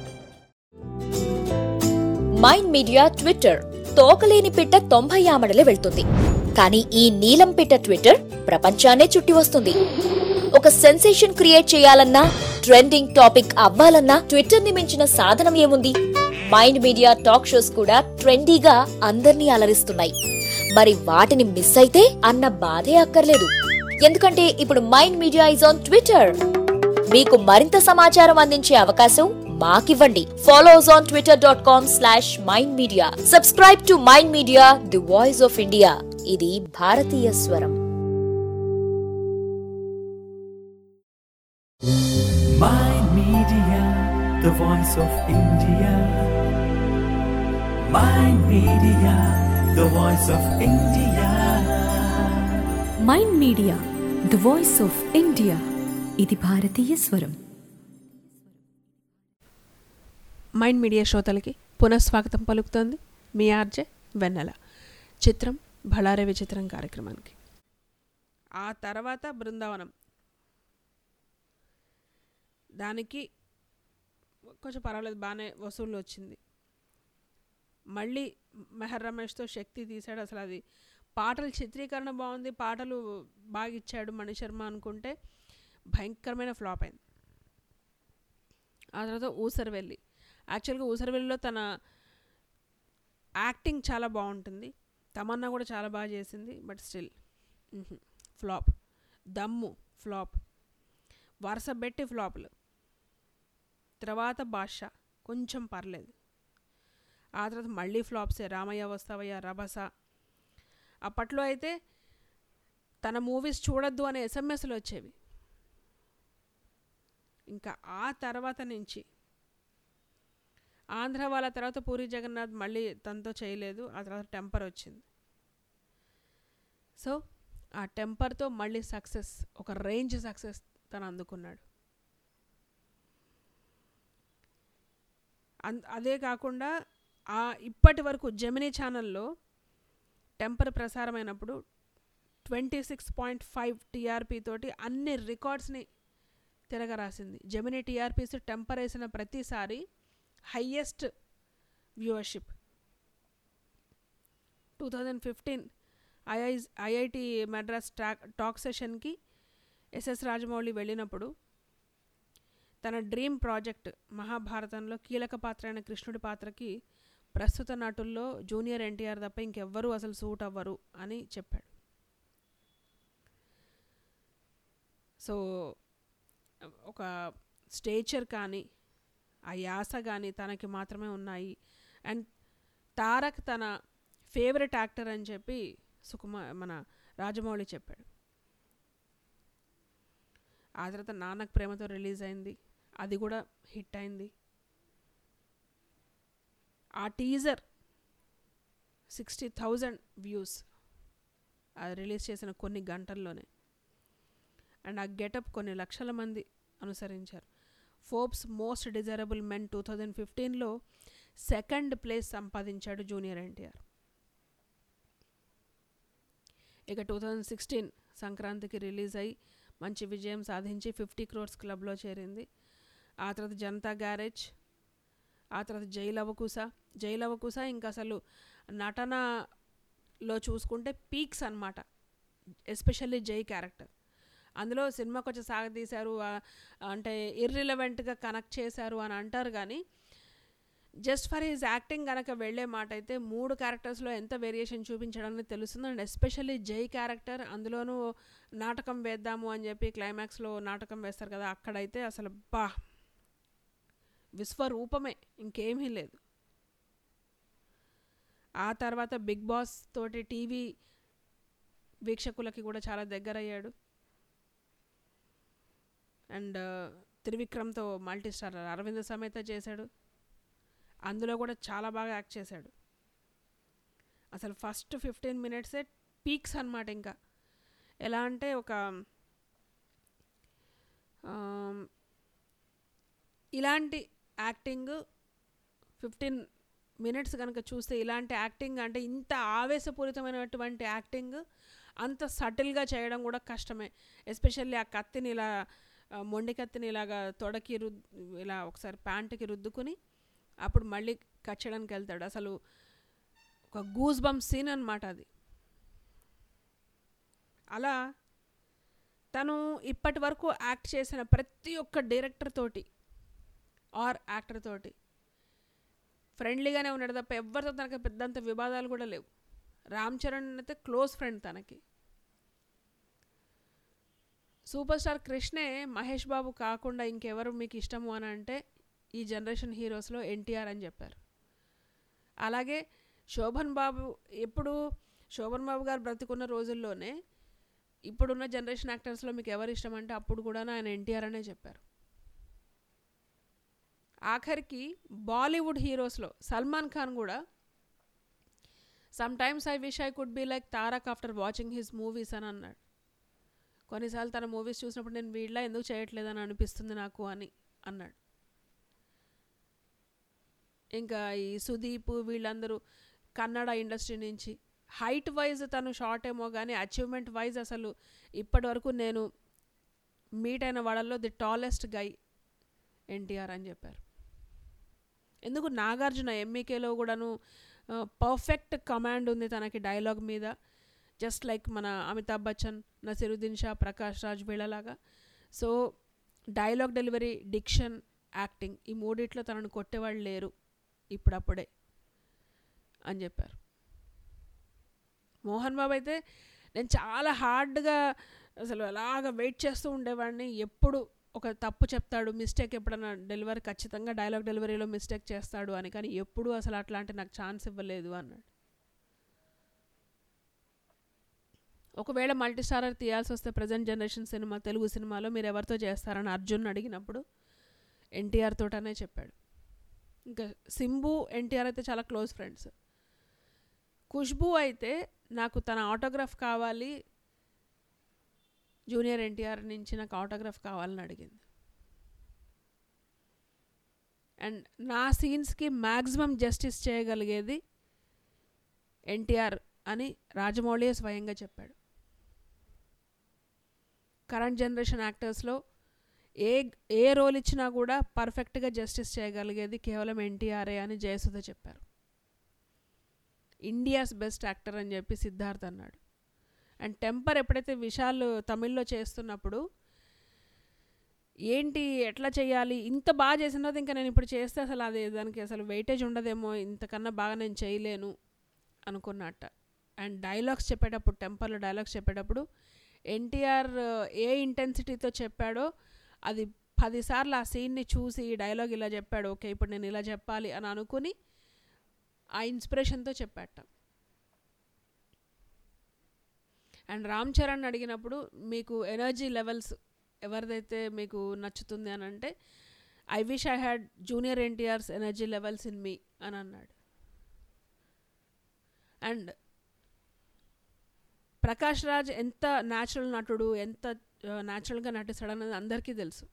మైండ్ మీడియా ట్విట్టర్ తోకలేని పిట్ట తొంభై ఆమడలే వెళ్తుంది కానీ ఈ నీలం పిట్ట ట్విట్టర్ ప్రపంచాన్నే చుట్టి వస్తుంది ఒక సెన్సేషన్ క్రియేట్ చేయాలన్నా ట్రెండింగ్ టాపిక్ అవ్వాలన్నా ట్విట్టర్ ని మించిన సాధనం ఏముంది మైండ్ మీడియా టాక్ షోస్ కూడా ట్రెండీగా అందర్నీ అలరిస్తున్నాయి మరి వాటిని మిస్ అయితే అన్న బాధే అక్కర్లేదు ఎందుకంటే ఇప్పుడు mind media is on Twitter మీకు మరింత సమాచారం అందించే అవకాశం మాకివ్వండి follow us on Twitter dot com slash mind media subscribe to mind media the voice of India ఇది భారతీయ స్వరం Mind Media, the voice of India. Mind Media, the voice of India. Mind media the voice of India ఇది భారతీయ స్వరం mind media శ్రోతలకి పునఃస్వాగతం పలుకుతోంది మీ RJ వెన్నెల చిత్రం బళారే విచిత్రం కార్యక్రమానికి ఆ తర్వాత బృందావనం దానికి కొంచెం పర్వాలేదు బాగానే వసూళ్ళు వచ్చింది మళ్ళీ మెహర్ రమేష్తో శక్తి తీశాడు అసలు అది పాటల చిత్రీకరణ బాగుంది పాటలు బాగా ఇచ్చాడు మణిశర్మ అనుకుంటే భయంకరమైన ఫ్లాప్ అయింది ఆ తర్వాత ఊసరవెల్లి యాక్చువల్గా ఊసరవెల్లిలో తన యాక్టింగ్ చాలా బాగుంటుంది తమన్నా కూడా చాలా బాగా చేసింది but still flop Dammu flop వరుస పెట్టి ఫ్లాపులు తర్వాత బాషా కొంచెం పర్లేదు ఆ తర్వాత మళ్ళీ ఫ్లాప్సే రామయ్య వస్తావయ్య రభస అప్పట్లో అయితే తన మూవీస్ చూడొద్దు అనే ఎస్ఎంఎస్లు వచ్చేవి ఇంకా ఆ తర్వాత నుంచి ఆంధ్ర వాళ్ళ తర్వాత పూరి జగన్నాథ్ మళ్ళీ తనతో చేయలేదు ఆ తర్వాత టెంపర్ వచ్చింది సో ఆ టెంపర్తో మళ్ళీ సక్సెస్ ఒక రేంజ్ సక్సెస్ తను అందుకున్నాడు అన్ అదే కాకుండా ఆ ఇప్పటి వరకు జెమినీ ఛానల్లో టెంపర్ ప్రసారమైనప్పుడు twenty six point five TRP తోటి అన్ని రికార్డ్స్ని తిరగరాసింది జెమినీ టీఆర్పీస్ టెంపర్ వేసిన ప్రతిసారి highest viewership two thousand fifteen ఐఐ ఐఐటి మెడ్రాస్ టాక్ టాక్ సెషన్కి ఎస్ఎస్ రాజమౌళి వెళ్ళినప్పుడు తన డ్రీమ్ ప్రాజెక్ట్ మహాభారతంలో కీలక పాత్ర అయిన కృష్ణుడి పాత్రకి ప్రస్తుత నటుల్లో జూనియర్ ఎన్టీఆర్ తప్ప ఇంకెవ్వరూ అసలు సూట్ అవ్వరు అని చెప్పాడు సో ఒక స్టేచర్ కానీ ఆ యాస కానీ తనకి మాత్రమే ఉన్నాయి అండ్ తారక్ తన ఫేవరెట్ యాక్టర్ అని చెప్పి సుకుమార్ మన రాజమౌళి చెప్పాడు ఆ తర్వాత నాన్నకు ప్రేమతో రిలీజ్ అయింది అది కూడా హిట్ అయింది ఆ టీజర్ సిక్స్టీ థౌజండ్ వ్యూస్ అది రిలీజ్ చేసిన కొన్ని గంటల్లోనే అండ్ ఆ గెటప్ కొన్ని లక్షల మంది అనుసరించారు Forbes most desirable men two thousand ఫిఫ్టీన్లో సెకండ్ ప్లేస్ సంపాదించాడు జూనియర్ ఎన్టీఆర్ ఇక టూ థౌజండ్ సిక్స్టీన్ సంక్రాంతికి రిలీజ్ అయ్యి మంచి విజయం సాధించి ఫిఫ్టీ క్రోర్స్ క్లబ్లో చేరింది ఆ తర్వాత జనతా గ్యారేజ్ ఆ తర్వాత జై లవకుశ జై లవకుశ ఇంకా అసలు నటనలో చూసుకుంటే పీక్స్ అనమాట ఎస్పెషల్లీ జై క్యారెక్టర్ అందులో సినిమా కొంచెం సాగదీశారు అంటే ఇర్రిలవెంట్గా కనెక్ట్ చేశారు అని అంటారు కానీ జస్ట్ ఫర్ హిజ్ యాక్టింగ్ కనుక వెళ్ళే మాట అయితే మూడు క్యారెక్టర్స్లో ఎంత వేరియేషన్ చూపించడానికి తెలుస్తుంది అండ్ ఎస్పెషల్లీ జై క్యారెక్టర్ అందులోనూ నాటకం వేద్దాము అని చెప్పి క్లైమాక్స్లో నాటకం వేస్తారు కదా అక్కడైతే అసలు బా విశ్వరూపమే ఇంకేమీ లేదు ఆ తర్వాత బిగ్ బాస్ తోటి టీవీ వీక్షకులకి కూడా చాలా దగ్గర అయ్యాడు అండ్ త్రివిక్రమ్తో మల్టీ స్టార్ అరవింద్ సమేత చేశాడు అందులో కూడా చాలా బాగా యాక్ట్ చేశాడు అసలు ఫస్ట్ ఫిఫ్టీన్ మినిట్సే పీక్స్ అనమాట ఇంకా ఎలా అంటే ఒక ఇలాంటి యాక్టింగ్ ఫిఫ్టీన్ మినిట్స్ కనుక చూస్తే ఇలాంటి యాక్టింగ్ అంటే ఇంత ఆవేశపూరితమైనటువంటి యాక్టింగ్ అంత సటిల్గా చేయడం కూడా కష్టమే ఎస్పెషల్లీ ఆ కత్తిని ఇలా ఆ, మొండి కత్తిని ఇలాగా తొడకి రుద్ ఇలా ఒకసారి ప్యాంటుకి రుద్దుకుని అప్పుడు మళ్ళీ కట్ చేయడానికి వెళ్తాడు అసలు ఒక గూస్ బంప్ సీన్ అనమాట అది అలా తను ఇప్పటి వరకు యాక్ట్ చేసిన ప్రతి ఒక్క డైరెక్టర్ తోటి ఆర్ యాక్టర్ తోటి ఫ్రెండ్లీగానే ఉన్నాడు తప్ప ఎవరితో తనకి పెద్దంత వివాదాలు కూడా లేవు రామ్ చరణ్ అయితే క్లోజ్ ఫ్రెండ్ తనకి సూపర్ స్టార్ కృష్ణే మహేష్ బాబు కాకుండా ఇంకెవరు మీకు ఇష్టము అని అంటే ఈ జనరేషన్ హీరోస్లో ఎన్టీఆర్ అని చెప్పారు అలాగే శోభన్ బాబు ఎప్పుడు శోభన్ బాబు గారు బ్రతికున్న రోజుల్లోనే ఇప్పుడున్న జనరేషన్ యాక్టర్స్లో మీకు ఎవరు ఇష్టం అంటే అప్పుడు కూడా ఆయన ఎన్టీఆర్ అనే చెప్పారు ఆఖరికి బాలీవుడ్ హీరోస్లో సల్మాన్ ఖాన్ కూడా sometimes I wish I could be like Tarak after watching his movies అని అన్నాడు కొన్నిసార్లు తన మూవీస్ చూసినప్పుడు నేను వీళ్ళ ఎందుకు చేయట్లేదని అనిపిస్తుంది నాకు అని అన్నాడు ఇంకా ఈ సుదీప్ వీళ్ళందరూ కన్నడ ఇండస్ట్రీ నుంచి హైట్ వైజ్ తను షార్ట్ ఏమో కానీ అచీవ్మెంట్ వైజ్ అసలు ఇప్పటి వరకు నేను మీట్ అయిన వాళ్ళల్లో ది టాలెస్ట్ గై ఎన్టీఆర్ అని చెప్పారు ఎందుకు నాగార్జున ఎంఈకేలో కూడాను పర్ఫెక్ట్ కమాండ్ ఉంది తనకి డైలాగ్ మీద జస్ట్ లైక్ మన అమితాబ్ బచ్చన్ నసిరుద్దీన్ షా ప్రకాష్ రాజ్ వీళ్ళలాగా so dialogue delivery diction acting ఈ మూడిట్లో తనను కొట్టేవాళ్ళు లేరు ఇప్పుడప్పుడే అని చెప్పారు మోహన్ బాబు అయితే నేను చాలా హార్డ్గా అసలు అలాగ వెయిట్ చేస్తూ ఉండేవాడిని ఎప్పుడు ఒక తప్పు చెప్తాడు మిస్టేక్ ఎప్పుడైనా డెలివరీ ఖచ్చితంగా డైలాగ్ డెలివరీలో మిస్టేక్ చేస్తాడు అని కానీ ఎప్పుడు అసలు అట్లాంటి నాకు ఛాన్స్ ఇవ్వలేదు అన్నాడు ఒకవేళ మల్టీ స్టారర్ తీయాల్సి వస్తే ప్రజెంట్ జనరేషన్ సినిమా తెలుగు సినిమాలో మీరు ఎవరితో చేస్తారని అర్జున్ అడిగినప్పుడు ఎన్టీఆర్ తోటనే చెప్పాడు ఇంకా సింబు ఎన్టీఆర్ అయితే చాలా క్లోజ్ ఫ్రెండ్స్ ఖుష్బూ అయితే నాకు తన ఆటోగ్రాఫ్ కావాలి జూనియర్ ఎన్టీఆర్ నుంచి నాకు ఆటోగ్రాఫ్ కావాలని అడిగింది అండ్ నా సీన్స్కి మ్యాక్సిమం జస్టిస్ చేయగలిగేది ఎన్టీఆర్ అని రాజమౌళి స్వయంగా చెప్పాడు కరెంట్ జనరేషన్ యాక్టర్స్లో ఏ ఏ రోల్ ఇచ్చినా కూడా పర్ఫెక్ట్గా జస్టిస్ చేయగలిగేది కేవలం ఎన్టీఆర్ఏ అని జయసుధ చెప్పారు ఇండియాస్ బెస్ట్ యాక్టర్ అని చెప్పి సిద్ధార్థ్ అన్నాడు అండ్ టెంపర్ ఎప్పుడైతే విశాల్ తమిళ్లో చేస్తున్నప్పుడు ఏంటి ఎట్లా చేయాలి ఇంత బాగా చేసిన తర్వాత ఇంకా నేను ఇప్పుడు చేస్తే అసలు అది దానికి అసలు వెయిటేజ్ ఉండదేమో ఇంతకన్నా బాగా నేను చేయలేను అనుకున్నట్ట అండ్ డైలాగ్స్ చెప్పేటప్పుడు టెంపర్లో డైలాగ్స్ చెప్పేటప్పుడు ఎన్టీఆర్ ఏ ఇంటెన్సిటీతో చెప్పాడో అది పదిసార్లు ఆ సీన్ని చూసి ఈ డైలాగ్ ఇలా చెప్పాడు ఓకే ఇప్పుడు నేను ఇలా చెప్పాలి అని అనుకుని ఆ ఇన్స్పిరేషన్తో చెప్పాట అండ్ రామ్ చరణ్ అడిగినప్పుడు మీకు ఎనర్జీ లెవెల్స్ ఎవరిదైతే మీకు నచ్చుతుంది అని అంటే I wish I had junior NTR's energy levels in me అని అన్నాడు అండ్ ప్రకాష్ రాజ్ ఎంత న్యాచురల్ నటుడు ఎంత న్యాచురల్గా నటిస్తాడు అనేది అందరికీ తెలుసు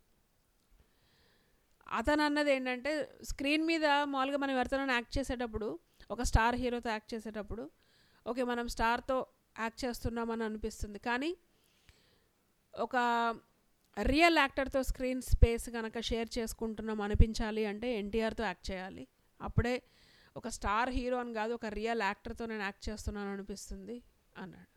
అతను అన్నది ఏంటంటే స్క్రీన్ మీద మామూలుగా మనం ఎవరితో యాక్ట్ చేసేటప్పుడు ఒక స్టార్ హీరోతో యాక్ట్ చేసేటప్పుడు ఓకే మనం స్టార్తో యాక్ట్ చేస్తున్నామని అనిపిస్తుంది కానీ ఒక రియల్ యాక్టర్తో స్క్రీన్ స్పేస్ కనుక షేర్ చేసుకుంటున్నాం అనిపించాలి అంటే ఎన్టీఆర్తో యాక్ట్ చేయాలి అప్పుడే ఒక స్టార్ హీరో అని కాదు ఒక రియల్ యాక్టర్తో నేను యాక్ట్ చేస్తున్నాను అనిపిస్తుంది అన్నాడు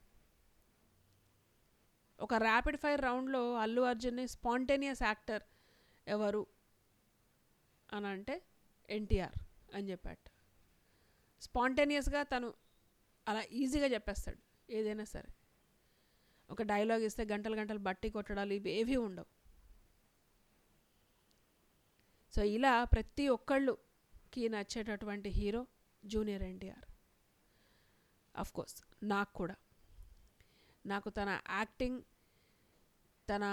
ఒక ర్యాపిడ్ ఫైర్ రౌండ్లో అల్లు అర్జున్ని స్పాంటేనియస్ యాక్టర్ ఎవరు అని అంటే ఎన్టీఆర్ అని చెప్పాడు స్పాంటేనియస్గా తను అలా ఈజీగా చెప్పేస్తాడు ఏదైనా సరే ఒక డైలాగ్ ఇస్తే గంటలు గంటలు బట్టి కొట్టడాలు ఇవి ఏవి ఉండవు సో ఇలా ప్రతి ఒక్కళ్ళుకి నచ్చేటటువంటి హీరో జూనియర్ ఎన్టీఆర్ కోర్స్ నాకు కూడా నాకు తన యాక్టింగ్ తన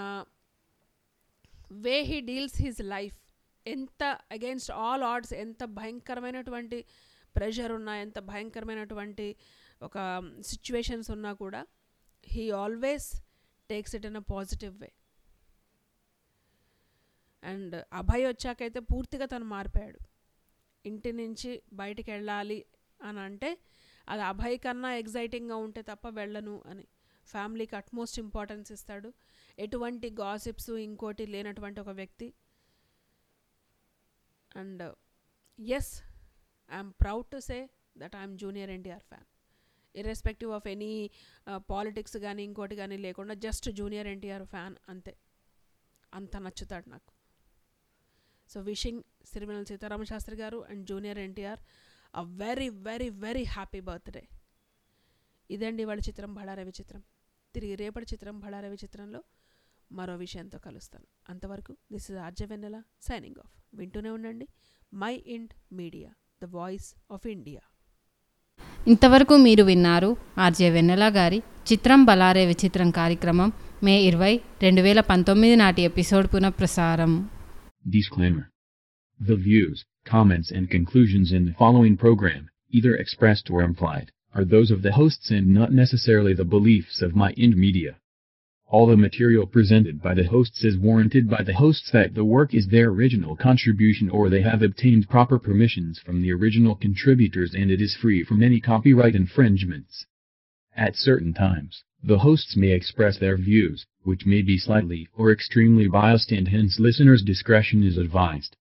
way he deals his life ఎంత అగైన్స్ట్ ఆల్ ఆర్డ్స్ ఎంత భయంకరమైనటువంటి ప్రెషర్ ఉన్నా ఎంత భయంకరమైనటువంటి ఒక సిచ్యువేషన్స్ ఉన్నా కూడా he always takes it in a positive way and Abhay వచ్చాకైతే పూర్తిగా తను మారిపోయాడు ఇంటి నుంచి బయటికి వెళ్ళాలి అని అంటే అది అభయ్ కన్నా ఎగ్జైటింగ్గా ఉంటే తప్ప వెళ్ళను అని ఫ్యామిలీకి అట్మోస్ట్ ఇంపార్టెన్స్ ఇస్తాడు ఎటువంటి గాసిప్స్ ఇంకోటి లేనటువంటి ఒక వ్యక్తి and yes I'm proud to say that I'm junior NTR fan irrespective of any politics కానీ ఇంకోటి కానీ లేకుండా జస్ట్ జూనియర్ ఎన్టీఆర్ ఫ్యాన్ అంతే అంత నచ్చుతాడు నాకు so wishing Sirivennela Seetharama Sastry garu and junior NTR a very very very happy birthday ఇదండి వాళ్ళ చిత్రం బళారవి చిత్రం తిరిగి రేపటి చిత్రం బళారవి చిత్రంలో మరో విషయంతో కలుస్తాను అంతవరకు this is RJ Vennela signing off వింటూనే ఉండండి mind media the voice of India ఇంతవరకు మీరు విన్నారు ఆర్జే వెన్నెల గారి చిత్రం బలారే విచిత్రం కార్యక్రమం మే ఇరవై రెండు వేల పంతొమ్మిది నాటి ఎపిసోడ్ పునఃప్రసారం Disclaimer. The views, comments, and conclusions in the following program, either expressed or implied, are those of the hosts and not necessarily the beliefs of My Ind Media. All the material presented by the hosts is warranted by the hosts that the work is their original contribution or they have obtained proper permissions from the original contributors and it is free from any copyright infringements. At certain times, the hosts may express their views, which may be slightly or extremely biased and hence listeners' discretion is advised.